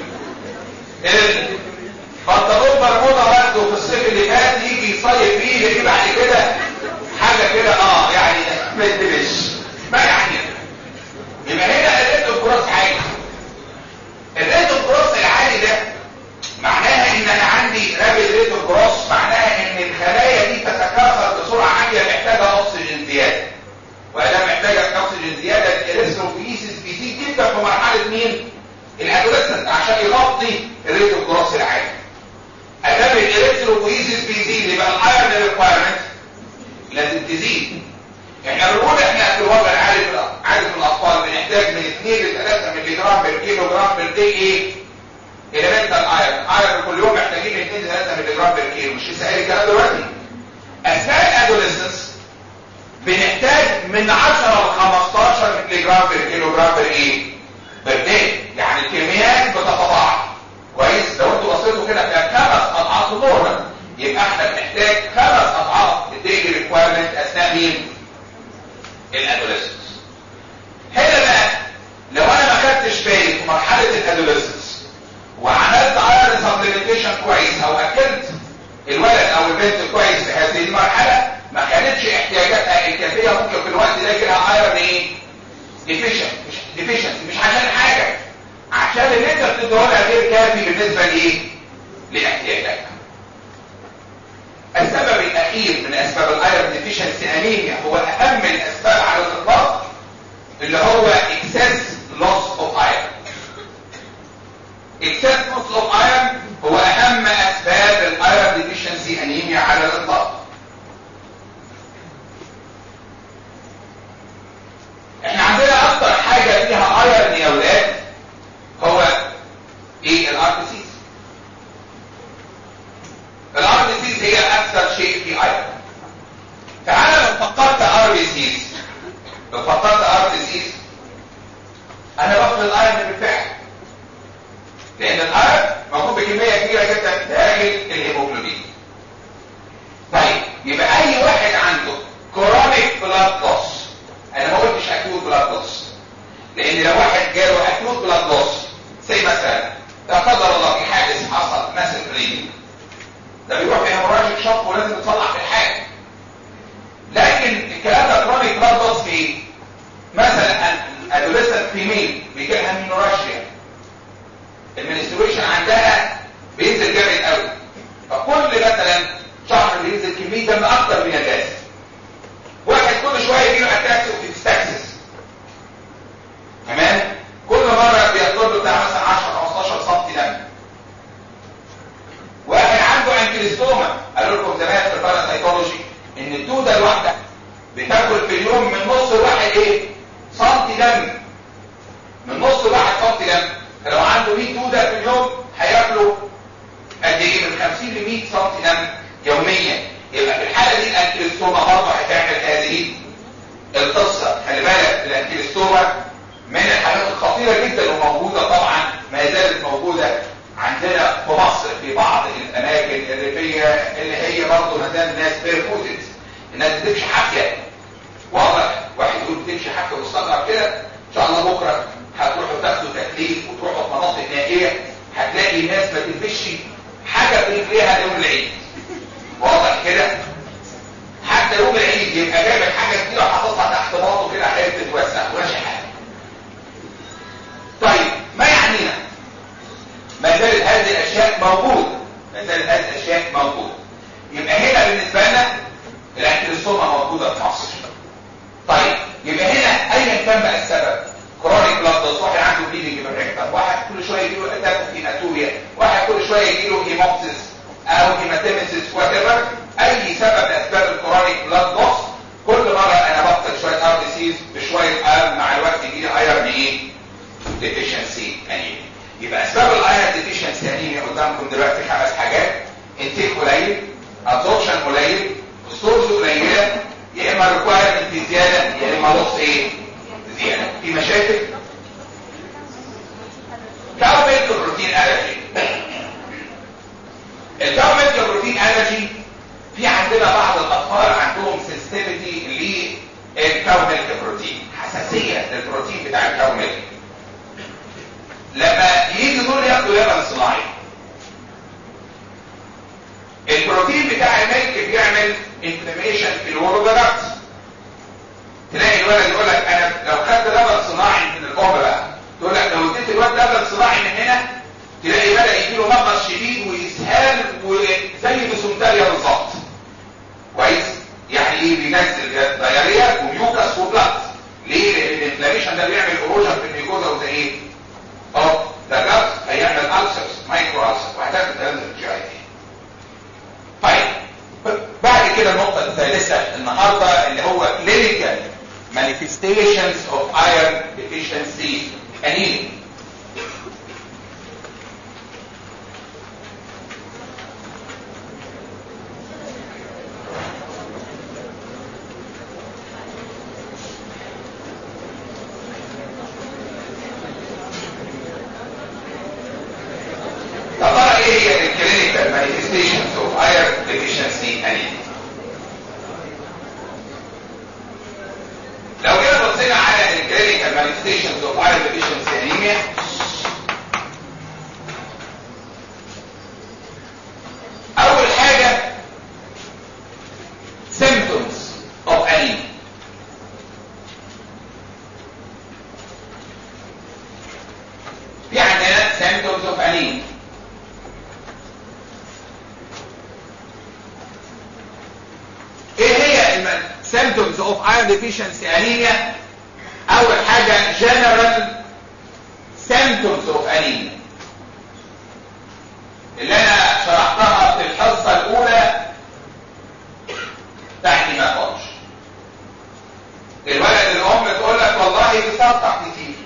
البنطلون برمودا واخده في الصيف اللي فات يجي يصيف فيه يلاقيه بعد كده حاجه كده اه يعني ما يتبش ما يعني يبقى هنا الريت اوف كروس عالي الريت اوف كروس العالي ده معناها ان انا عندي رابد ريت اوف كروس معناها ان الخلايا دي تتكاثر بسرعه عاليه محتاجه اكسجين زياده ولا محتاجه اكسجين زياده الاريثروبيسيس بيزيد جدا في مرحله مين الادوليسنت عشان يغطي الريت اوف كروس العالي ادام الاريثروبيسيس بيزيد يبقى الايرن ريكوايرمنت لازم تزيد احنا بنقول احنا في الوضع العالي عالي في الاطفال بنحتاج من 2 ل 3 مللي جرام بالكيلو جرام بالدي ايه اليمنتال ايرن ايرن كل يوم محتاجين 2 ل 3 مللي جرام بالكيلو مش لسه قايل الكلام دلوقتي اثناء الادوليسنس بنحتاج من 10 ل 15 مللي جرام بالكيلو جرام بالايه بالدي يعني الكميات بتتضاعف كويس لو انتوا بصيتوا كده في خمس اضعاف النورمال يبقى احنا بنحتاج خمس اضعاف الديلي ريكوايرمنت اثناء مين الادوليسنس هنا بقى لو انا ما خدتش بالي في مرحله الادوليسنس وعملت ايرن سبلمنتيشن كويس او اكلت الولد او البنت كويس في هذه المرحله ما كانتش احتياجاتها الكافيه ممكن في الوقت ده يجي لها ايرن ايه ديفيشن مش ديفيشن مش عشان حاجه عشان اللي انت بتديهولها غير كافي بالنسبه لايه لاحتياجاتها السبب الاخير من اسباب الايرن ديفيشنسي انيميا هو اهم الاسباب على الاطلاق اللي هو excess loss of iron excess loss of iron هو اهم اسباب الايرن ديفيشنسي انيميا على الاطلاق احنا عندنا اكتر حاجه فيها ايرن يا اولاد هو ايه الار بي سيز الار بي سيز هي اكثر شيء في ايرن تعالى لو فكرت ار بي سيز لو فكرت ار بي سيز انا باخد الايرن بالفعل لان الايرن موجود بكميه كبيره جدا داخل الهيموجلوبين طيب يبقى اي واحد عنده كرونيك بلاد لوس انا ما قلتش اكيوت بلاد لوس لان لو واحد جاله اكيوت بلاد لوس زي مثلا لا قدر الله في حادث حصل ماسك ريدنج ده بيروح في هيموراجيك شوك ولازم يتصلح في الحاجه لكن الكلام ده كرونيك بلاد لوس في مثلا ادوليسنت فيميل بيجي لها مينوراشيا المنسترويشن عندها بينزل جامد قوي فكل مثلا شهر بينزل كميه دم اكتر من اللازم واحد كل شويه يجيله اتاكس وتستاكسس تمام كل مره بيطلب له بتاع مثلا 10 15 سم دم واحد عنده انكليستوما قالوا لكم زمان في الباراسيتولوجي ان الدوده الواحده بتاكل في اليوم من نص الواحد ايه سم دم من نص الواحد سم دم فلو عنده 100 دوده في اليوم هياكلوا قد ايه من 50 ل 100 سم دم يوميا يبقى في الحاله دي الانكليستوما برضه هتعمل هذه القصه خلي بالك الانكليستوما من الحالات الخطيره جدا وموجوده طبعا ما زالت موجوده عندنا في مصر في بعض الاماكن الريفيه اللي هي برضه ما زال الناس بيرفوتد الناس بتمشي حافيه واضح واحد يقول بتمشي حافيه واستغرب كده ان شاء الله بكره هتروحوا تاخدوا تكليف وتروحوا في مناطق نائيه هتلاقي ناس ما تلبسش حاجه في رجليها يوم العيد واضح كده حتى يوم العيد يبقى جايب الحاجه كتير وحاططها تحت باطه كده عشان تتوسع ولا حاجه طيب ما يعنينا ما زالت هذه الاشياء موجوده ما زالت هذه الاشياء موجوده يبقى هنا بالنسبه لنا الانترسوما موجوده في مصر طيب يبقى هنا ايا كان بقى السبب كرونيك بلاد واحد عنده بليدنج بالريكتر واحد كل شويه يجي له اتاك في ناتوريا واحد كل شويه يجي له هيموبسيس او هيماتيمسيس وات اي سبب اسباب الكرونيك بلاد لوس كل مره انا بفقد شويه ار دي سيز بشويه ايرن مع الوقت يجي لي ايرن ايه ديفيشنسي انيميا يبقى اسباب الايرن ديفيشنسي انيميا قدامكم دلوقتي خمس حاجات انتيك قليل ابزوربشن قليل ستورز قليله يا اما ريكوايرمنت زياده يا اما لوس ايه زياده في مشاكل كاو ميلك بروتين الرجي الكاو ميلك بروتين الرجي في عندنا بعض الاطفال عندهم سنسيتيفيتي للكاو ميلك بروتين حساسيه للبروتين بتاع الكاو ميلك لما يجي دول ياخدوا لبن صناعي البروتين بتاع الملك بيعمل انفلاميشن في الورودرات تلاقي الولد يقول لك انا لو خدت لبن صناعي من الام بقى تقول لك لو اديت الولد لبن صناعي من هنا تلاقي بدا يجي له مغص شديد ويسهال وزي بسمتاريا بالظبط كويس يعني ايه بينزل دايريا وميوكس وبلاد ليه لان الانفلاميشن ده بيعمل اروجن في الميكوزا وزي ايه اه ده جات هيعمل السرز مايكرو السر وهتعمل تنزل الجي اي طيب بعد كده النقطة الثالثة النهاردة اللي هو clinical manifestations of iron deficiency anemia طبعا ايه هي الكلينيكال manifestations of iron deficiency anemia لو جينا بصينا على الكلينيكال manifestations of iron deficiency anemia اول حاجة symptoms of anemia في عندنا symptoms of anemia ايه هي الم- symptoms of iron deficiency anemia اول حاجة general symptoms of anemia اللي انا شرحتها في الحصة الاولى تحت ما قالش الولد الام تقول لك والله بيسطح كتير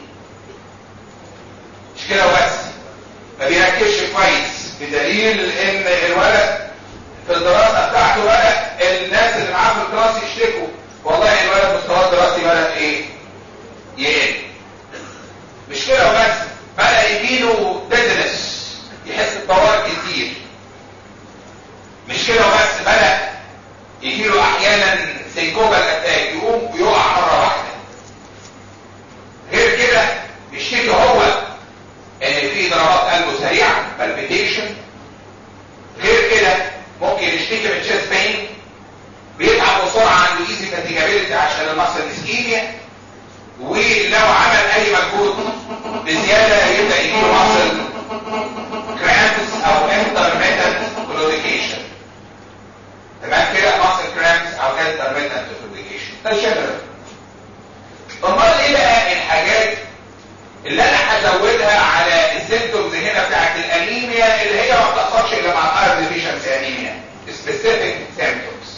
مش كده وبس ما بيركزش كويس بدليل ان الولد في الدراسة بتاعته بدأ الناس اللي معاه في الكلاس يشتكوا والله الولد مستواه الدراسي بدأ ايه يقل مش كده وبس بدأ يجيله ديزنس يحس بطوارئ كتير مش كده وبس بدأ يجيله احيانا سيكوبال اتاك يقوم ويقع مرة واحدة غير كده بيشتكي هو ان في ضربات قلبه سريعة بالبيتيشن غير كده ممكن يشتكي من تشيست بين بيتعب بسرعه عنده ايزي فاتيجابيلتي عشان المصل اسكيميا ولو عمل اي مجهود بزياده يبدا يجيله مصل كرامبس او انترميتنت كلوديكيشن تمام كده مصل كرامبس او انترميتنت كلوديكيشن ده شجره امال ايه بقى الحاجات اللي انا هزودها على السيمتومز هنا بتاعت الانيميا اللي هي ما بتحصلش الا مع الايرون ديفيشنسي انيميا specific symptoms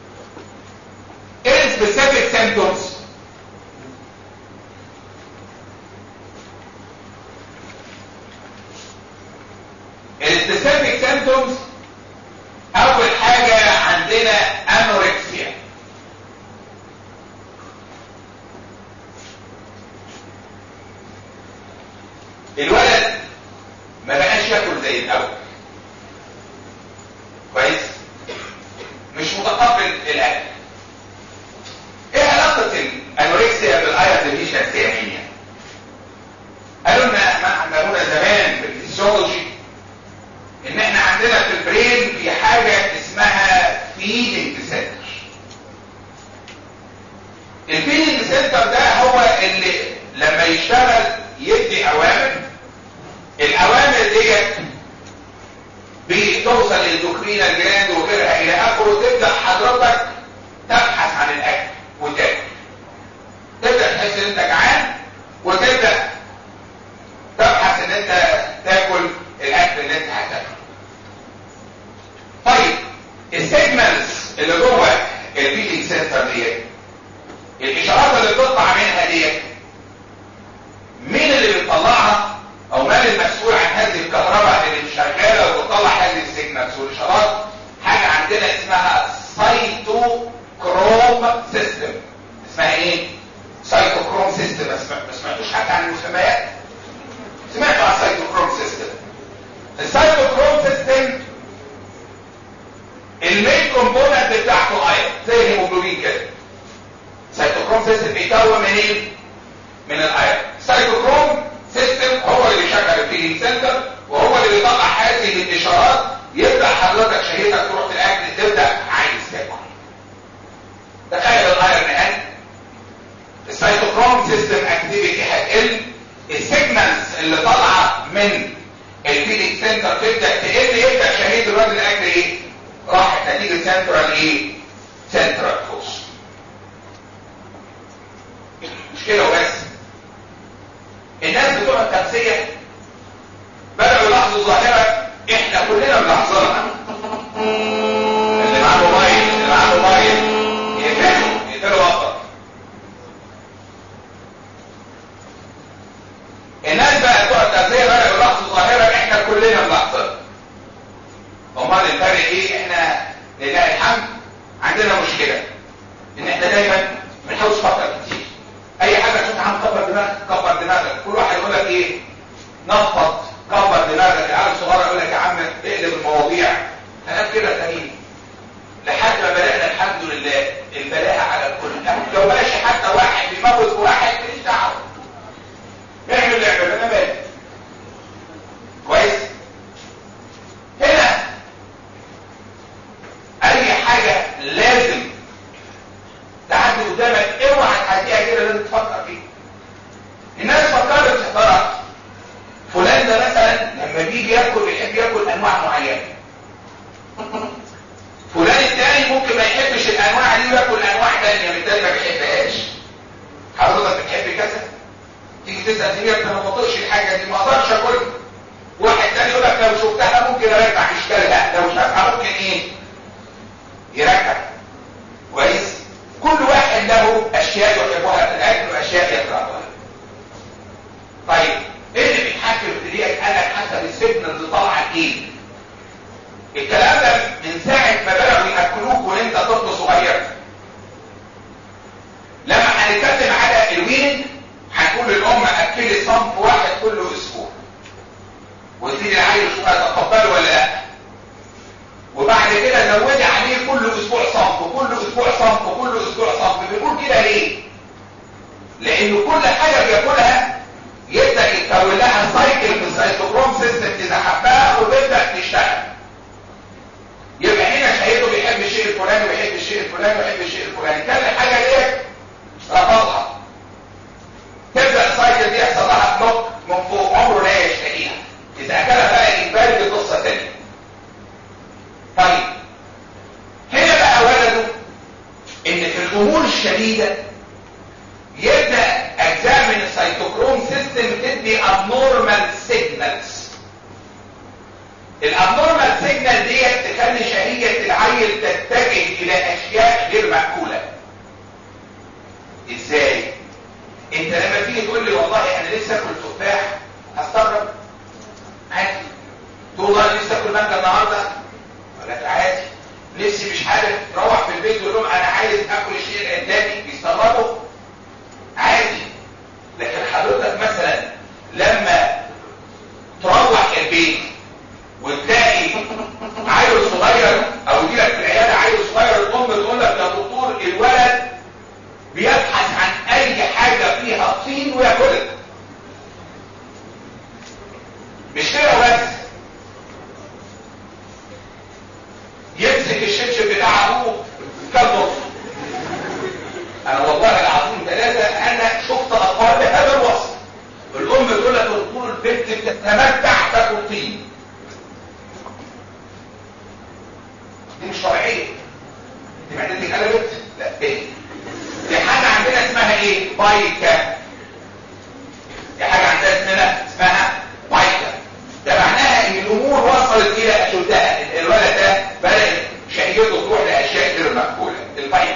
ايه specific symptoms السبيسيفيك symptoms اول حاجة عندنا انوركسيا الولد ما بقاش ياكل زي الاول كويس مش متقبل الاكل ايه علاقه الانوركسيا بالايرون ديفيشنسي انيميا قالوا لنا ما عملونا زمان في الفسيولوجي ان احنا عندنا في البرين فيدنج سنتر الفيدنج سنتر ده هو اللي لما يشتغل يدي اوامر الاوامر ديت بتوصل للدوكرينا الجراند وغيرها الى اخره تبدا حضرتك تبحث عن الاكل وتاكل تبدا تحس ان انت جعان وتبدا تبحث ان انت تاكل الاكل اللي انت هتاكله طيب السيجمنتس اللي جوه الفيدنج سنتر ديت الاشارات اللي بتطلع منها ديت مين اللي بيطلعها او من المسؤول عن هذه الكهرباء اللي شغاله وبتطلع هذه السيجنالز والاشارات حاجه عندنا اسمها سايتوكروم سيستم اسمها ايه سايتوكروم سيستم ما سمعتوش حتى عن المسميات سمعتوا عن السايتوكروم سيستم السايتوكروم سيستم المين كومبوننت بتاعته ايرون زي الهيموجلوبين كده سايتوكروم سيستم بيتكون منين من الايرون سايتوكروم سيستم هو اللي بيشغل الفيلينج سنتر وهو اللي بيطلع هذه الاشارات يبدا حضرتك شهيتك تروح الاكل تبدا عايز تاكل تخيل الايرون هان السيتوكروم سيستم اكتيفيتي هتقل السيجنالز اللي طالعه من الفيلينج سنتر تبدا تقل يبدا شهيه الراجل الاكل ايه راحت نتيجه سنترال ايه سنترال كوز مش كده وبس الناس بتوع التغذيه بداوا يلاحظوا ظاهره احنا كلنا بنلاحظها اللي معاه موبايل اللي معاه موبايل يقفلوا يقفلوا اكتر الناس بقى بتوع التغذيه بداوا يلاحظوا ظاهره احنا كلنا بنلاحظها امال الفرق ايه احنا لله الحمد عندنا مشكله ان احنا دايما بنحاول نفكر كتير اي حاجه تشوفها عم كبر دماغك كبر دماغك كل واحد يقول لك ايه نفض كبر دماغك العيال الصغيره يقول لك يا عم اقلب المواضيع كلام كده تاني لحد ما بدانا الحمد لله البلاء على الكل لو ماشي حتى واحد بيموت واحد ماليش دعوه اعمل اللي اعمل انا مالي كويس هنا اي حاجه لازم تعدي قدامك اوعى تعديها كده لازم تفكر فيها الناس فكرت يا ترى فلان ده مثلا لما بيجي ياكل بيحب ياكل انواع معينه فلان التاني ممكن ما يحبش الانواع دي وياكل انواع تانية بالتالي ما بيحبهاش حضرتك بتحب كذا تيجي تسال زميلك انا ما بطيقش الحاجه دي ما اقدرش اكلها واحد تاني يقول لك لو شفتها ممكن ارجع اشكالها لو شافها ممكن ايه يرجع كويس كل واحد له اشياء يحبها في الاكل واشياء يكرهها طيب ايه اللي بيتحكم في ديت قال لك حسب السيجنال اللي طالعه ايه الكلام ده من ساعه ما بداوا ياكلوك وانت طفل صغير لما هنتكلم على الوين هنقول للام اكلي صنف واحد كل اسبوع وتيجي العيل شوف هتقبله ولا لا وبعد كده زودي عليه كل اسبوع صنف وكل اسبوع صنف وكل اسبوع صنف بنقول كده ليه لانه كل حاجه بياكلها يبدا يتكون لها سايكل في السيتوكروم سيستم اذا حبها وتبدا تشتغل يبقى هنا شهيته بيحب الشيء الفلاني ويحب الشيء الفلاني ويحب الشيء الفلاني كان الحاجه ديت رفضها تبدا السايكل دي يحصل لها بلوك من فوق عمره لا يشتهيها اذا اكلها بقى اجباري دي قصه ثانيه طيب هنا بقى ولدوا ان في الامور الشديده يبدا اجزاء من السيتوكروم سيستم تدي abnormal signals الابنورمال سيجنال ديت تخلي شهيه العيل تتجه الى اشياء غير ماكوله ازاي انت لما تيجي تقول لي والله انا لسه اكل تفاح هستغرب عادي تقول والله لسه اكل مانجا النهارده اقول لك عادي نفسي مش عارف تروح في البيت ويقول لهم انا عايز اكل الشيء القدامي بيستغربوا عادي لكن حضرتك مثلا لما تروح البيت وتلاقي عيل صغير او يجي لك في العياده عيل صغير الام تقول لك يا دكتور الولد بيبحث عن اي حاجه فيها طين وياكلها مش كده بس يمسك مسك الشبشب بتاع ابوه كان نص انا والله العظيم ثلاثة انا شفت اطفال بهذا الوصف الام تقول لك طول البنت بتتمتع تاكل طين دي مش طبيعيه دي معدتك قلبت لا ايه دي حاجه عندنا اسمها ايه بايكا دي حاجه عندنا اسمها اسمها بايكا ده معناها ان الامور وصلت الى اشدها الولد ده بدا شهيته تروح لاشياء غير مقبوله البايكا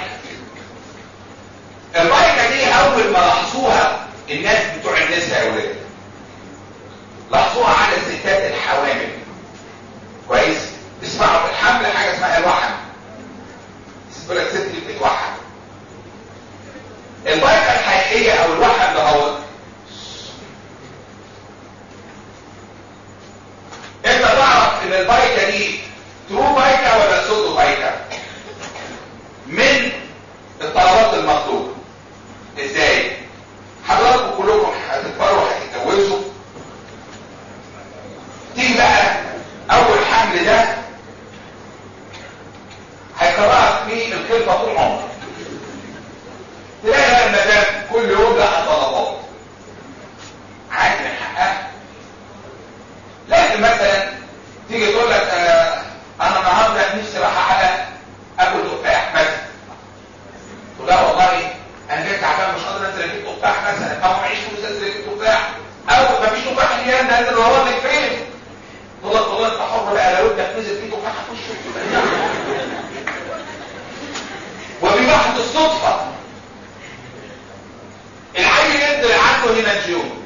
البايكا دي اول ما لاحظوها الناس بتوع النساء يا ولاد لاحظوها على الستات الحوامل كويس اسمعوا في الحمل حاجه اسمها الوحم يقول لك ست اللي بتتوحم البايكا الحقيقيه او الوحم ده هو انت تعرف ان البايكا دي ترو بايكا ولا سودو بايكا من الطلبات المطلوبه ازاي حضراتكم كلكم هتكبروا وهتتجوزوا تيجي بقى اول حمل ده هيكرهك في الخلفه طول عمرك تلاقي بقى المدام كل يوم لها طلبات عادي من حقها لكن مثلا تيجي تقول لك آه انا النهارده نفسي راح على اكل تفاح مثلا تقول لها والله انا جاي تعبان مش قادر انزل اجيب تفاح مثلا او معيش فلوس انزل اجيب تفاح او مفيش تفاح اليوم ده انزل ورا لك فين تقول لك والله انت حر بقى لو انت نزل فيه تفاح هخش وبمحض الصدفه العيل ينزل عنده هيمانجيوم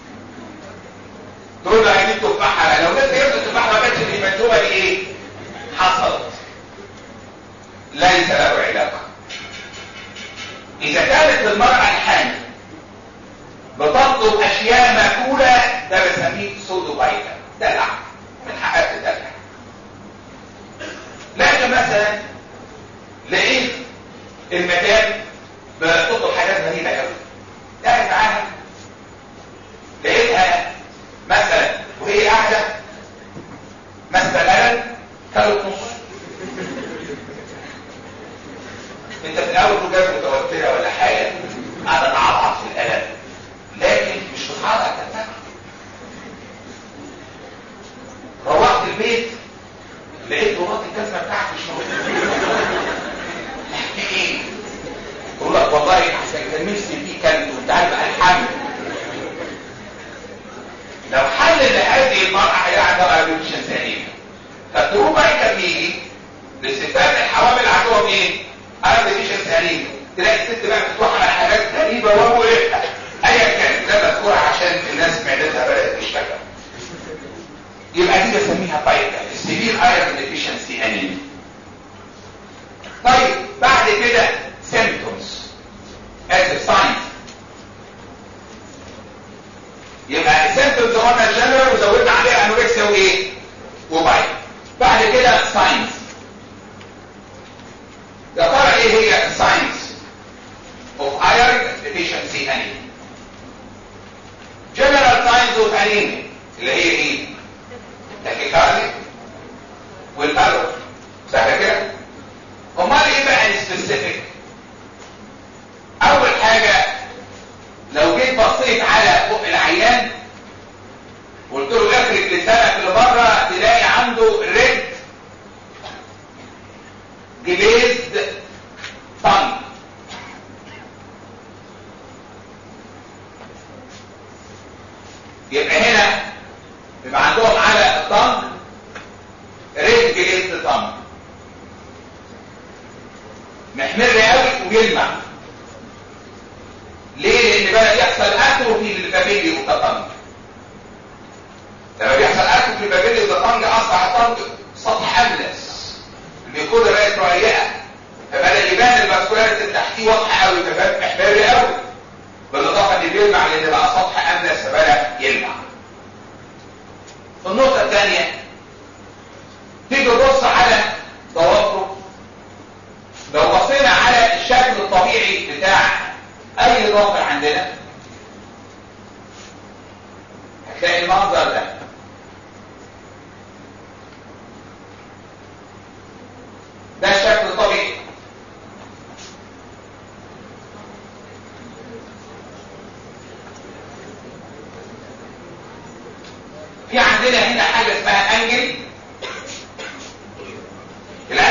تقول له هجيب تفاحه لو نزل يبدو التفاحه ما كانتش الهيمانجيومه دي ايه حصلت ليس له علاقه اذا كانت المرأة الحامل بتطلب اشياء مأكولة ده بسميه سودو بايتا دلع من حقها تدلع لكن مثلا لقيت المكان بتطلب حاجات غريبة قوي قاعد معاها لقيتها مثلا وهي قاعدة ماسكة القلم كانت نص انت في الاول تقول جاي متوتره ولا حاجه قاعده تعضعض في الالم لكن مش بتعضع تنفع روحت البيت لقيت مرات الجزمه بتاعتي مش موجوده ايه تقول لك والله احسن كان نفسي فيه كلب وانت عارف بقى الحمل لو حل لهذه المرأة هي عندها ايفولوشن ثانية فالدروب كان بيجي للستات الحوامل عندهم ايه؟ ايفولوشن ثانية تلاقي الست بقى بتروح على حاجات غريبة ومقرفة ايا كانت لا مذكورة عشان الناس معدتها بدأت تشتغل يبقى دي بسميها بايكا السيفير ايرون ديفيشنسي انيميا طيب بعد كده سيمبتومز اسف ساينز يبقى السيمبتومز قلنا جنرال وزودنا عليها انوركسيا وايه وبايك بعد كده ساينز يا ترى ايه هي الساينز اوف ايرون ديفيشنسي انيميا جنرال ساينز اوف انيميا اللي هي ايه تاكيكارديا والبالو سهله كده امال ايه بقى السبيسيفيك اول حاجه لو جيت بصيت على بق العيان قلت له اخرج لسانك اللي بره تلاقي عنده ريد جليزد طن يبقى هنا بيبقى عندهم على الطن ريد جليزد طن محمر قوي ويلمع ليه لان بقى يحصل اتروفي للبابيلي والتطنج لما بيحصل اتروفي للبابيلي والتطنج اصبح الطنج سطح املس الميكودا بقت رقيقه فبدا يبان الماسكولاريتي اللي تحتيه واضحه قوي فبقى محمر قوي بالاضافه ان بيلمع لان بقى سطح املس فبدا يلمع النقطه الثانيه تيجي تبص على ضوافره لو بصينا على الشكل الطبيعي بتاع اي ضافر عندنا هتلاقي المنظر ده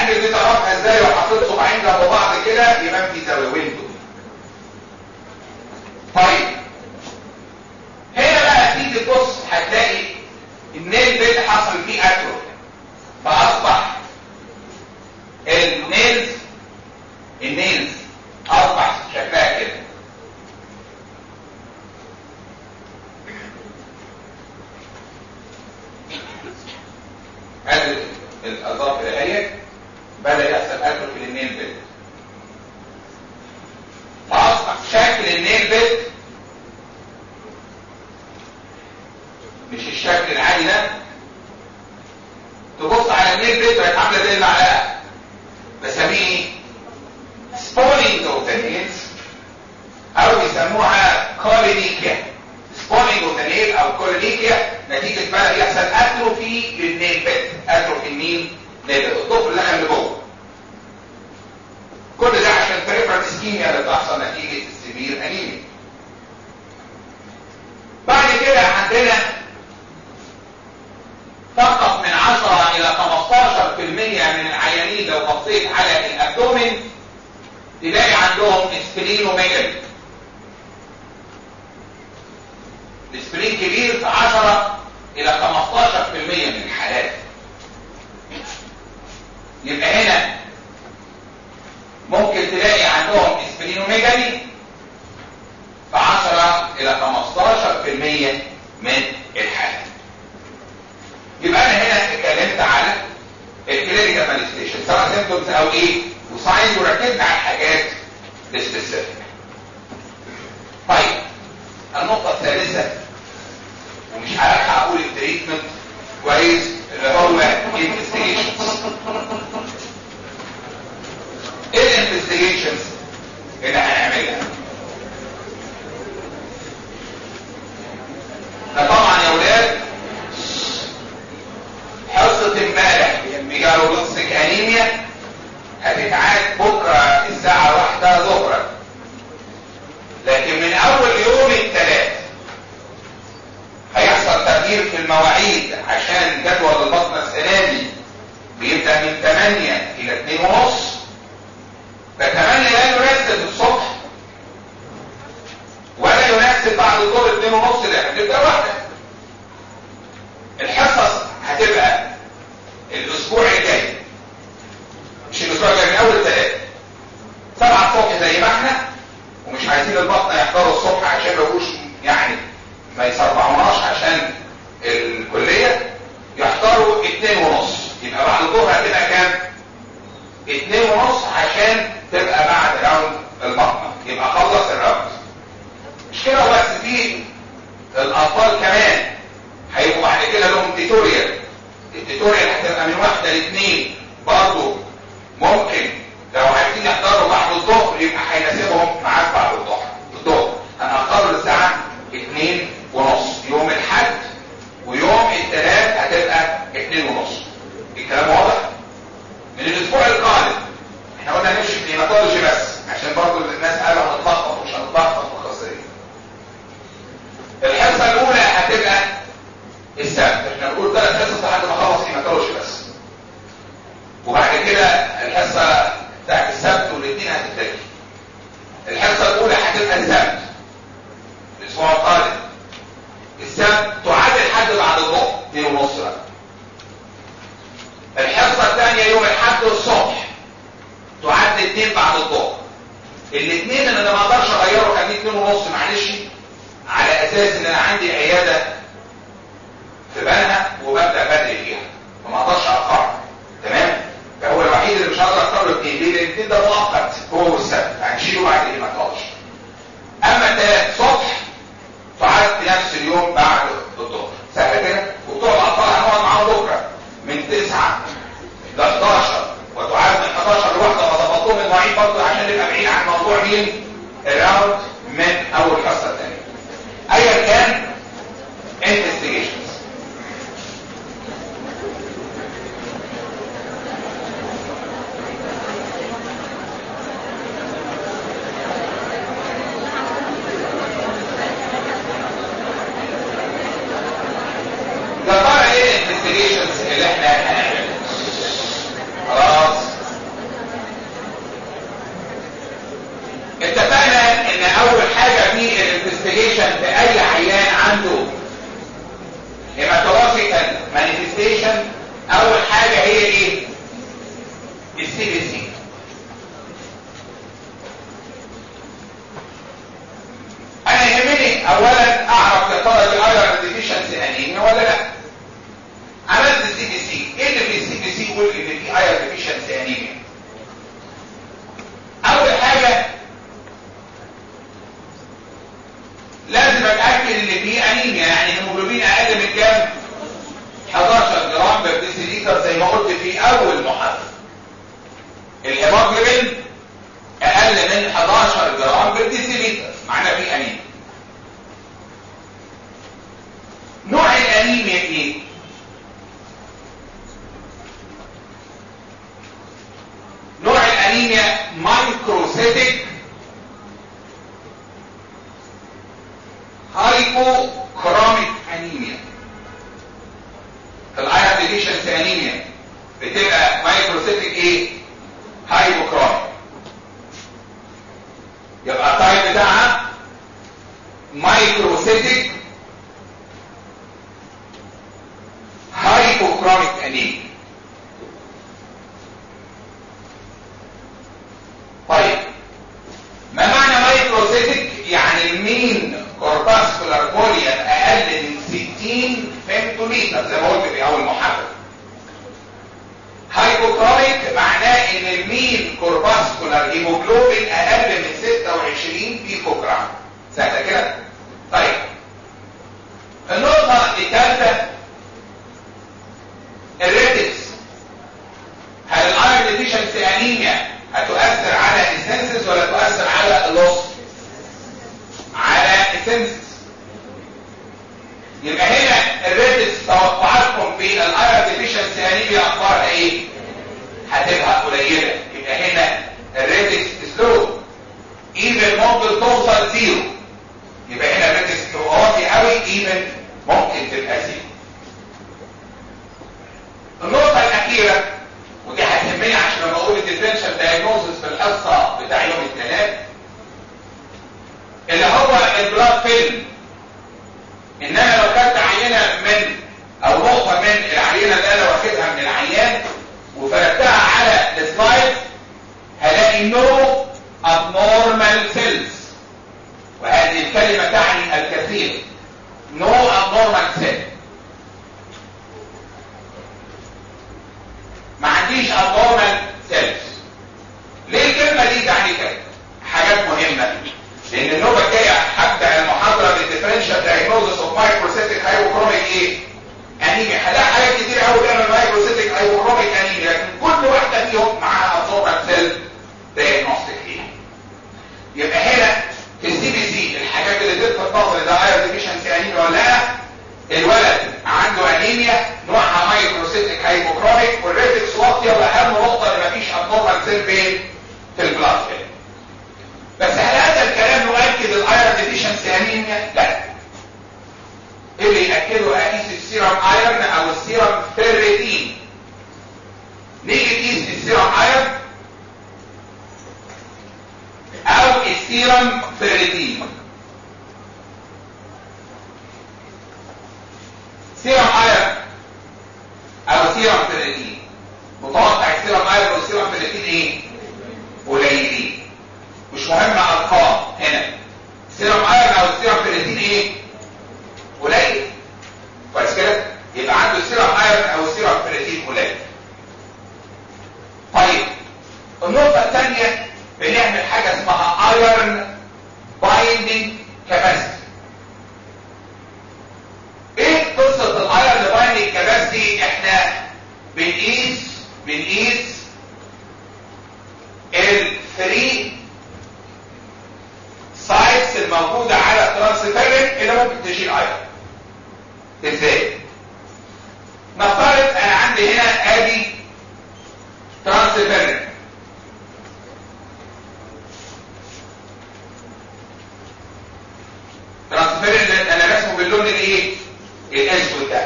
الانجل دي تعرفها ازاي لو حطيت صباعين جنب بعض كده يبقى في زاويتين دول طيب هنا بقى تيجي تبص هتلاقي النيل بيت حصل فيه اتروفي فاصبح النيلز النيلز اصبح شكلها كده ادي الاظافر اهي بدا يحصل اتروفي للنيل بيت فاصبح شكل النيل بيت مش الشكل العادي ده تبص على النيل بيت بقت عامله زي المعلقه بسميه سبولينج اوف ذا نيلز او بيسموها كولينيكيا سبولينج اوف ذا نيل او كولينيكيا نتيجه بدا يحصل اتروفي للنيل بيت اتروفي النيل نيل بيت الضفر اللي دخل لجوه كل ده عشان بريفرال اسكيميا اللي بتحصل نتيجه السبير انيميا بعد كده عندنا فقط من 10 الى 15% من العيانين لو بصيت على الابدومين تلاقي عندهم سبلينوميجالي السبلين كبير في 10 الى 15% من الحالات يبقى هنا ممكن تلاقي عندهم سبلينوميجالي في 10 الى 15% من الحالات يبقى انا هنا اتكلمت على الكلينيكال مانيفستيشن سواء سيمبتومز او ايه وساينز وركزنا على الحاجات السبيسيفيك طيب النقطة الثالثة ومش هلحق اقول التريتمنت كويس اللي هو انفستيجيشنز ايه الانفستيجيشنز اللي هنعملها ده طبعا يا ولاد حصة امبارح ميجالوبلاستيك انيميا هتتعاد بكرة الساعة واحدة ظهرا لكن من اول يوم الثلاث هيحصل تغيير في المواعيد عشان جدول البطنة السنة دي بيبدأ من 8 الى 2 ونص ف 8 لا يناسب الصبح ولا يناسب بعد الظهر 2 ونص لا هتبدأ واحدة الحصص هتبقى الاسبوع الجاي مش الاسبوع الجاي من اول ثلاثة سبعة الصبح زي ما احنا ومش عايزين البطنة يحضروا الصبح عشان ما يبقوش يعني ما يسربعوناش عشان الكلية يحضروا اتنين ونص يبقى بعد الظهر هتبقى كام اتنين ونص عشان تبقى بعد راوند البطنة يبقى خلص الراوند مش كده بس في الاطفال كمان هيبقوا بعد كده لهم تيتوريال التيتوريال هتبقى من واحدة لاثنين برضه ممكن لو عايزين يحضروا بعد الظهر يبقى هيناسبهم معاك بعد الظهر الظهر هنأخروا الساعة اتنين ونص يوم الحد ويوم الثلاث هتبقى اتنين ونص الكلام واضح من الاسبوع القادم احنا قلنا نمشي في هيماتولوجي بس عشان برضه الناس قالوا هنتلخبط ومش هنتلخبط في الخاصيه الحصه الاولى هتبقى السبت احنا بنقول ثلاث حصص لحد ما اخلص هيماتولوجي بس وبعد كده الحصه بتاعت السبت والاثنين هتبتدي الحصه الاولى هتبقى السبت الاسبوع القادم السبت تعاد الحد بعد الظهر 2 ونص بقى الحصه الثانيه يوم الاحد الصبح تعد الاثنين بعد الظهر الاثنين اللي انا ما اقدرش اغيره خليه 2 ونص معلش على اساس ان انا عندي عياده في بنها وببدا بدري فيها فما اقدرش اخرها تمام فهو الوحيد اللي مش هقدر اختار الاثنين ليه لان الاثنين ده مؤقت هو والسبت هنشيله بعد ايه ما تقدرش اما الثلاث صبح تعاد في نفس اليوم بعد الظهر سهله كده وبتوع الاطفال هنقعد معاهم بكره من 9 ل 11 وتعاد من 11 لواحده فظبطوهم المواعيد برضه عشان نبقى بعيد عن موضوع مين الراوند من اول حصه ثانيه ايا كان investigations يا ترى ايه الانفستيجيشنز اللي احنا هنعملها خلاص انديكيشن في اي عيان عنده هيماتولوجيكال مانيفستيشن اول حاجه هي ايه السي بي سي انا يهمني اولا اعرف يا ترى دي ايرون ديفيشنسي انيميا ولا لا عملت السي بي سي ايه اللي في السي بي سي يقول ان في ايرون ديفيشنسي انيميا اول حاجه لازم اتاكد ان في انيميا يعني الهيموجلوبين اقل من كام 11 جرام بر ديسيليتر زي ما قلت في اول محاضره الهيموجلوبين اقل من 11 جرام بر ديسيليتر معناه في انيميا نوع الانيميا ايه نوع الانيميا مايكروسيتك هايبوكروميك انيميا الايرون ديفيشنسي انيميا بتبقى مايكروسيتك ايه هايبوكروميك يبقى التايب بتاعها مايكروسيتك هايبوكروميك انيميا طيب ما معنى مايكروسيتك يعني المين كورباسكولار فوليوم اقل من 60 فيمتوليتر زي ما قلت في اول محاضره هايبوكروميك معناه ان المين كورباسكولار هيموجلوبين اقل من 26 بيكوجرام سهله كده طيب النقطه الثالثه الريتكس هل الايرون ديفيشنسي انيميا هتؤثر على السنسس ولا تؤثر على اللوس على السنسس يبقى هنا الريتكس توقعاتكم في الايرون ديفيشنسي انيميا اخبارها ايه هتبقى قليله يبقى هنا الريتكس سلو ايفن ممكن توصل زيرو يبقى هنا الريتكس تبقى واطي قوي ايفن ممكن تبقى زيرو النقطه الاخيره ودي هتهمني عشان لما اقول الديفرنشال دايجنوزس في الحصه بتاع يوم الثلاث اللي هو البلاد فيلم ان انا لو خدت عينه من او نقطه من العينه اللي انا واخدها من العيان وفردتها على السلايد هلاقي نو abnormal cells وهذه الكلمه تعني الكثير نو abnormal cell ما عنديش abnormal cells ليه الكلمه دي تعني كده حاجات مهمه لان النوبه الجايه هبدا المحاضره بالديفرنشال دايجنوزس اوف مايكروسيتيك هايبوكروميك ايه انيميا هلاقي حاجات كتير قوي بيعمل مايكروسيتيك هايبوكروميك انيميا لكن كل واحده فيهم معاها abnormal سيل دايجنوستيك ايه يبقى هنا في السي بي سي الحاجات اللي تلفت نظري ده اير ديفيشنسي انيميا ولا لا الولد عنده انيميا نوعها مايكروسيتيك هايبوكروميك والريتكس واطيه واهم نقطه ان مفيش abnormal سيل فين في البلاد فين بس هل هذا الكلام يؤكد الايرون ديفيشنسي انيميا لا اللي ياكده اقيس السيرم ايرون او السيرم فيريتين نيجي نقيس السيرم ايرون او السيرم فيريتين سيرم ايرون او سيرم فيريتين متوقع السيرم ايرون والسيرم فيريتين ايه قليلين مش مهم ارقام هنا السيرم ايرون او السيرم فيريتين ايه قليل كويس كده يبقى عنده السيرم ايرون او السيرم فيريتين قليل طيب النقطه الثانيه بنعمل حاجه اسمها ايرون بايندينج كاباسيتي ايه قصه الايرون بايندينج كاباسيتي احنا بنقيس بنقيس الفري سايتس الموجودة على الترانسفيرنت اللي ممكن تشيل ايرون ازاي نفترض انا عندي هنا ادي ترانسفيرنت ترانسفيرنت انا رسمه باللون الايه الاسود ده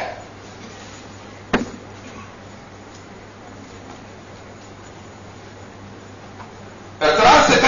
الترانسفيرنت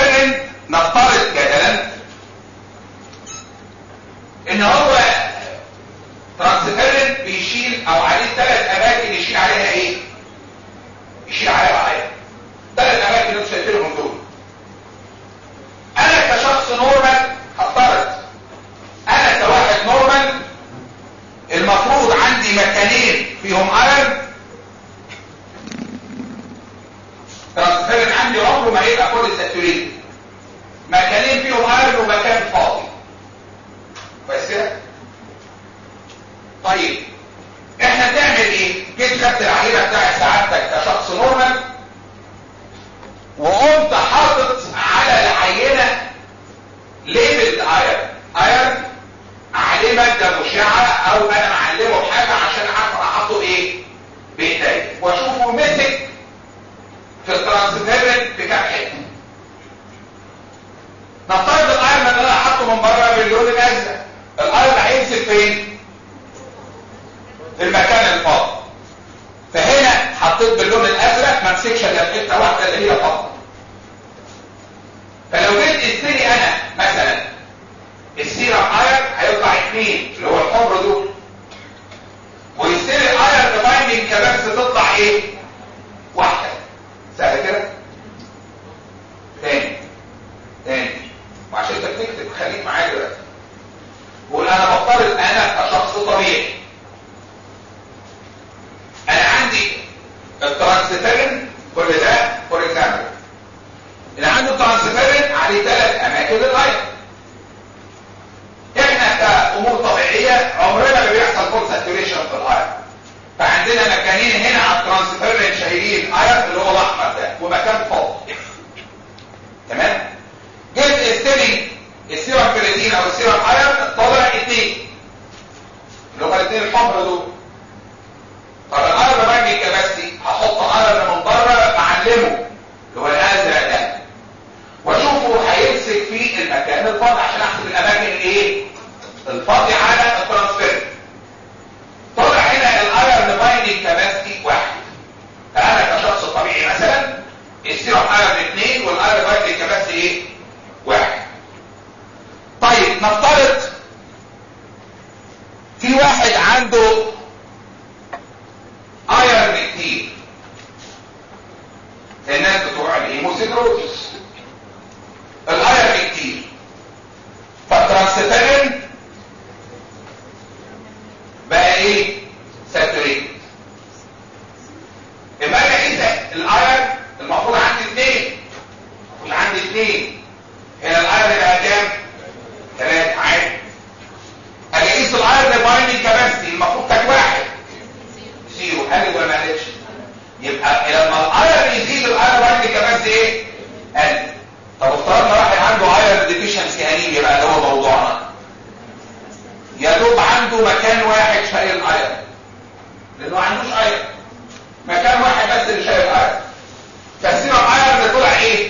عمره ما هيبقى كل ساتوريت مكانين فيهم ايرون ومكان فاضي كويس كده طيب احنا بنعمل ايه جيت خدت العينه بتاعت سعادتك كشخص نورمال وقمت حاطط على العينه ليبل ايرون ايرون عليه ماده مشعه او انا معلمه بحاجه عشان اعرف احطه ايه بايديا واشوفه مسك في الترانسفيرنت بكام حته نفترض الايرون اللي انا حاطه من بره باللون الازرق الايرون هيمسك فين في المكان الفاضي فهنا حطيت باللون الازرق ما مسكش الا حته واحده اللي هي فاضيه فلو جيت اشتري انا مثلا السيرم ايرون هيطلع اثنين اللي هو الحمر دول ويشتري الايرون بايندنج كبس تطلع ايه واحده سهل كده تاني تاني وعشان انت بتكتب خليك معايا دلوقتي قول انا بفترض انا كشخص طبيعي انا عندي الترانسفيرن كل ده فور اكزامبل اللي عنده الترانسفيرن عليه ثلاث اماكن للايرون احنا كامور طبيعيه عمرنا ما بيحصل فول ساتوريشن في الايرون فعندنا مكانين هنا على الترانسفيرن شايلين ايرون اللي هو الاحمر ده ومكان فاضي تمام جيت استلم السيرم كرياتين او السيرم ايرون طلع اثنين اللي هم الاثنين الحمر دول طب الايرون باجي كباستي هحط ايرون من بره معلمه اللي هو الازرق ده واشوفه هيمسك في المكان الفاضي عشان احسب الاماكن الايه الفاضي على الترانسفير طلع هنا الايرون بايندنج كباستي واحد فانا كشخص طبيعي مثلا السيرم ايرون اثنين والايرون بايندنج كباستي ايه واحد طيب نفترض في واحد عنده ايرون كتير الناس بتوع الهيموسيدروزس الايرون كتير فالترانسفيرن بقى ايه ساتوريت يبقى انا اذا الايرون المفروض عندي اثنين مش عندي اثنين هنا الايرون بقى كام ثلاثة عادي اجيس الايرون بايندنج كاباسيتي المفروض كان واحد زيرو قلت ولا ما قلتش يبقى لما الايرون يزيد الايرون بايندنج كاباسيتي ايه قل طب افترضنا واحد عنده ايرون ديفيشنسي انيميا بقى اللي هو موضوعنا يا دوب عنده مكان واحد شايل ايرون لانه ما عندوش ايرون مكان واحد بس اللي شايل ايرون فالسيرم ايرون اللي طلع ايه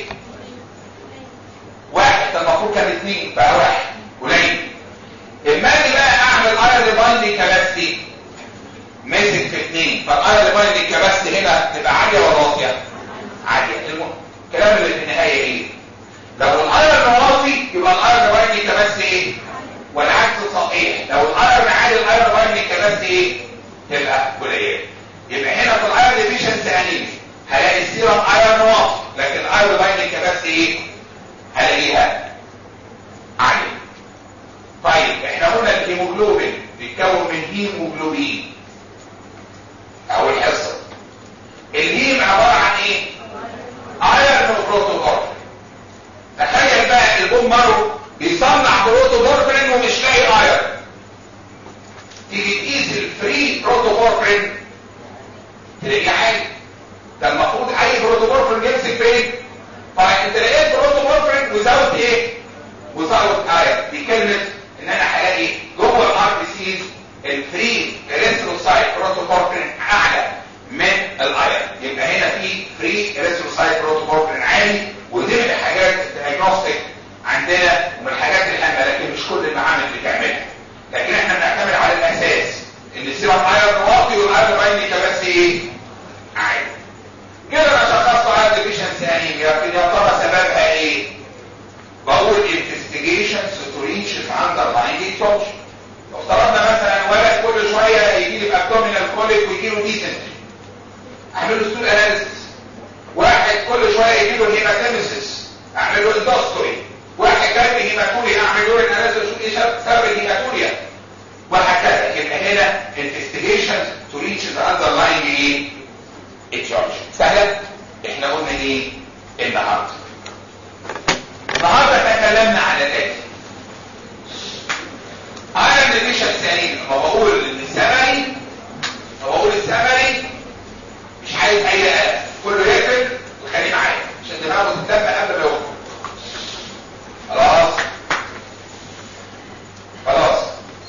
واحد ده المفروض كان اثنين بقى واحد قليل اما اجي بقى اعمل ايرون بايندنج كباستي مسك في اثنين فالايرون بايندنج كباستي هنا تبقى عاليه ولا واطيه عاليه الكلام اللي في النهايه ايه لو الايرون واطي يبقى الايرون بايندنج كباستي ايه والعكس صحيح لو الايرون عالي الايرون بايندنج كباستي ايه تبقى قليله يبقى هنا في الايرون ديفيشنسي انيميا هلاقي السيرم ايرون واطي لكن الايرون بايندنج كباستي ايه هلاقيها عاليه طيب احنا قلنا الهيموجلوبين بيتكون من هيموجلوبين اول حصه الهيم عباره عن ايه ايرون وبروتوكول تخيل بقى البوم مارو بيصنع بروتوبورفرين ومش لاقي ايرون تيجي تقيس الفري بروتوبورفرين تلاقي عالي ده المفروض اي بروتوبورفرين يمسك فين فانت لقيت بروتوبورفرين وزود ايه وزود ايرون دي كلمه ان انا هلاقي جوه الار بي سيز الفري اريثروسايت بروتوبورفرين اعلى من الايرون يبقى هنا في فري اريثروسايت بروتوبورفرين عالي ودي من الحاجات الدياجنوستيك عندنا ومن الحاجات الهامه لكن مش كل المعامل بتعملها لكن احنا بنعتمد على الاساس ان السيرم ايرون واطي والايرون بايندنج بس ايه عالي كده انا شخصت على ديفيشنسي انيميا لكن يا ترى سببها ايه بقول investigations to reach the underlying cause لو افترضنا مثلا ولد كل شويه يجي لي بابدومينال كوليك ويجي له ديسنتري اعمل له ستول اناليسيس واحد كل شويه يجي له هيماتيمسيس اعمل له اندوسكوبي واحد جاي هيماتوريا اعمل له اناليسيس اشوف ايه سبب الهيماتوريا وهكذا يبقى هنا investigations to reach the underlying ايه اتشارج سهله احنا قلنا ايه النهارده النهارده تكلمنا عن الاتي انا الديفيشن ثاني لما بقول ان السمري لما بقول السمري مش عايز اي قلق كله يقفل وخليه معايا عشان دماغه تتلم قبل ما يخرج خلاص خلاص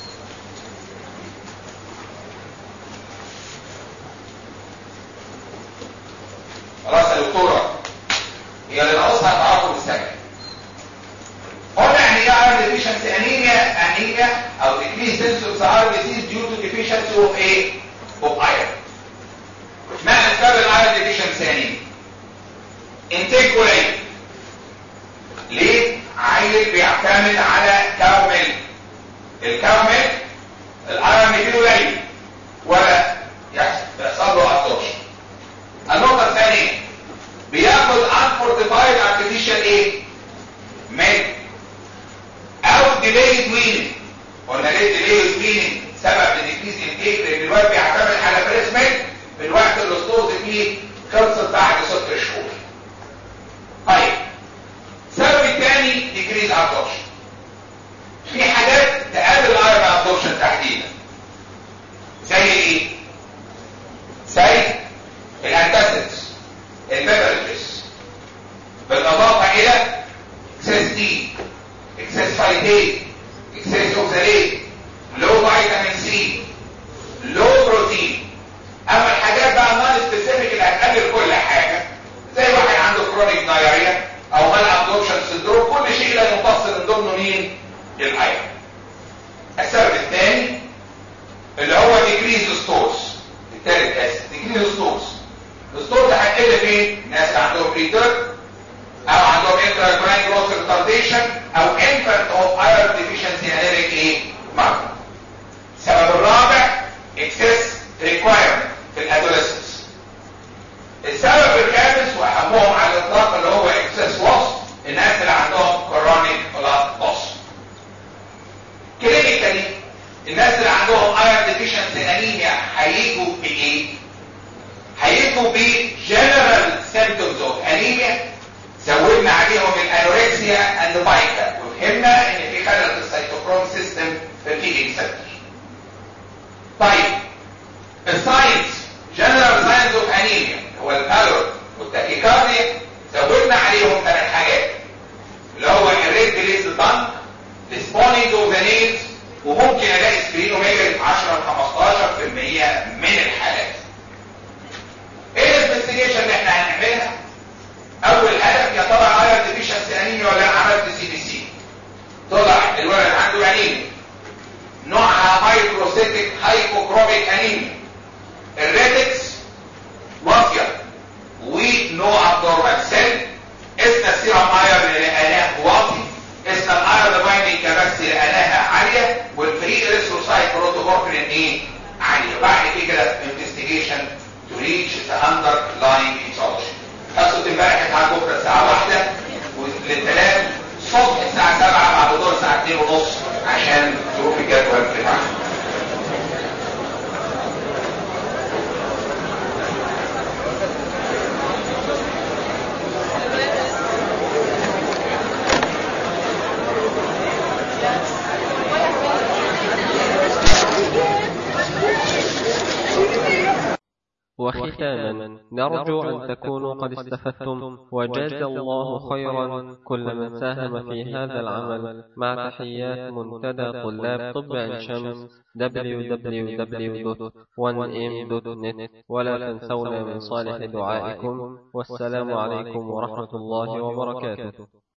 خلاص يا دكتوره هي اللي ناقصها تعاقب السكن قلنا يعني ايه iron deficiency anemia anemia او decreased sensitive iron disease due to deficiency of a of iron ما اسباب الايرون deficiency anemia انتاج قليل ليه عيل بيعتمد على كامل الكامل الايرون فيه قليل ولا يحصل بيحصل له ابسوربشن النقطه الثانيه بياخد unfortified artificial ايه milk او delayed weaning قلنا ليه delayed weaning سبب الديكريز انتيك لان الواد بيعتمد على فريش ميلك في الوقت اللي الستورز فيه خلصت بعد ست شهور طيب السبب الثاني ديكريز ابسوربشن في حاجات تقلل الايرون ابسوربشن تحديدا زي ايه زي الانتاسيدز البيبرجز بالاضافه الى اكسس دي اكسس فايتين اكسس اوكساليت لو فيتامين سي لو بروتين اما الحاجات بقى النون سبيسيفيك اللي هتقلل كل حاجه زي واحد عنده كرونيك دايريا او مال ابدوكشن سندروم كل شيء لا ينقص من ضمنه مين الايرون السبب الثاني اللي هو ديكريز ستورز الثالث اسف ديكريز ستورز الستورز هتقل فين الناس اللي عندهم بريتر او عندهم انتراكراين جروث ريتارديشن او انفانت اوف ايرون ديفيشنسي انيميك ايه مرض السبب الرابع اكسس ريكوايرمنت في الادوليسنس السبب الخامس واهمهم على الاطلاق اللي هو اكسس لوس الناس اللي عندهم كرونيك بلاد لوس كلينيكالي الناس اللي عندهم ايرون ديفيشنسي انيميا هيجوا بايه هيجوا بجنرال سيمبتومز اوف انيميا زودنا عليهم الانوركسيا اند بايكا وفهمنا ان في خلل في السيتوكروم سيستم في الكيدني سنتر طيب الساينس جنرال ساينس اوف انيميا هو البالور والتاكيكارديا زودنا عليهم ثلاث حاجات اللي هو الريد ريز الضنك السبونينج اوف ذا نيلز وممكن الاقي سبرينوميجري في 10 ل 15% من الحالات ايه الانفستيجيشن اللي احنا هنعملها اول هدف يا ترى ايرون ديفيشنسي انيميا ولا عملت سي بي سي طلع الولد عنده انيميا نوعها مايكروسيتك هايبوكروميك انيميا الريتكس واطيه ونو ابنورمال سيل اسنا السيرم ايرون اللي لقيناه واطي اسنا الايرون بايندينج كاباسيتي لقيناها عاليه والفري اريثروسايت بروتوكوركرين ايه عاليه بعد كده انفستيجيشن تو ريتش ذا اندر لاين ايتيولوجي حصه امبارح كانت على بكره الساعه 1 وللثلاث الصبح الساعه 7 بعد الظهر الساعه 2 ونص عشان ظروف الجدول بتاعنا وختاما نرجو أن تكونوا قد استفدتم وجاز الله خيرا كل من ساهم في هذا العمل مع تحيات منتدى طلاب طب عين شمس www.1m.net ولا تنسونا من صالح دعائكم والسلام عليكم ورحمة الله وبركاته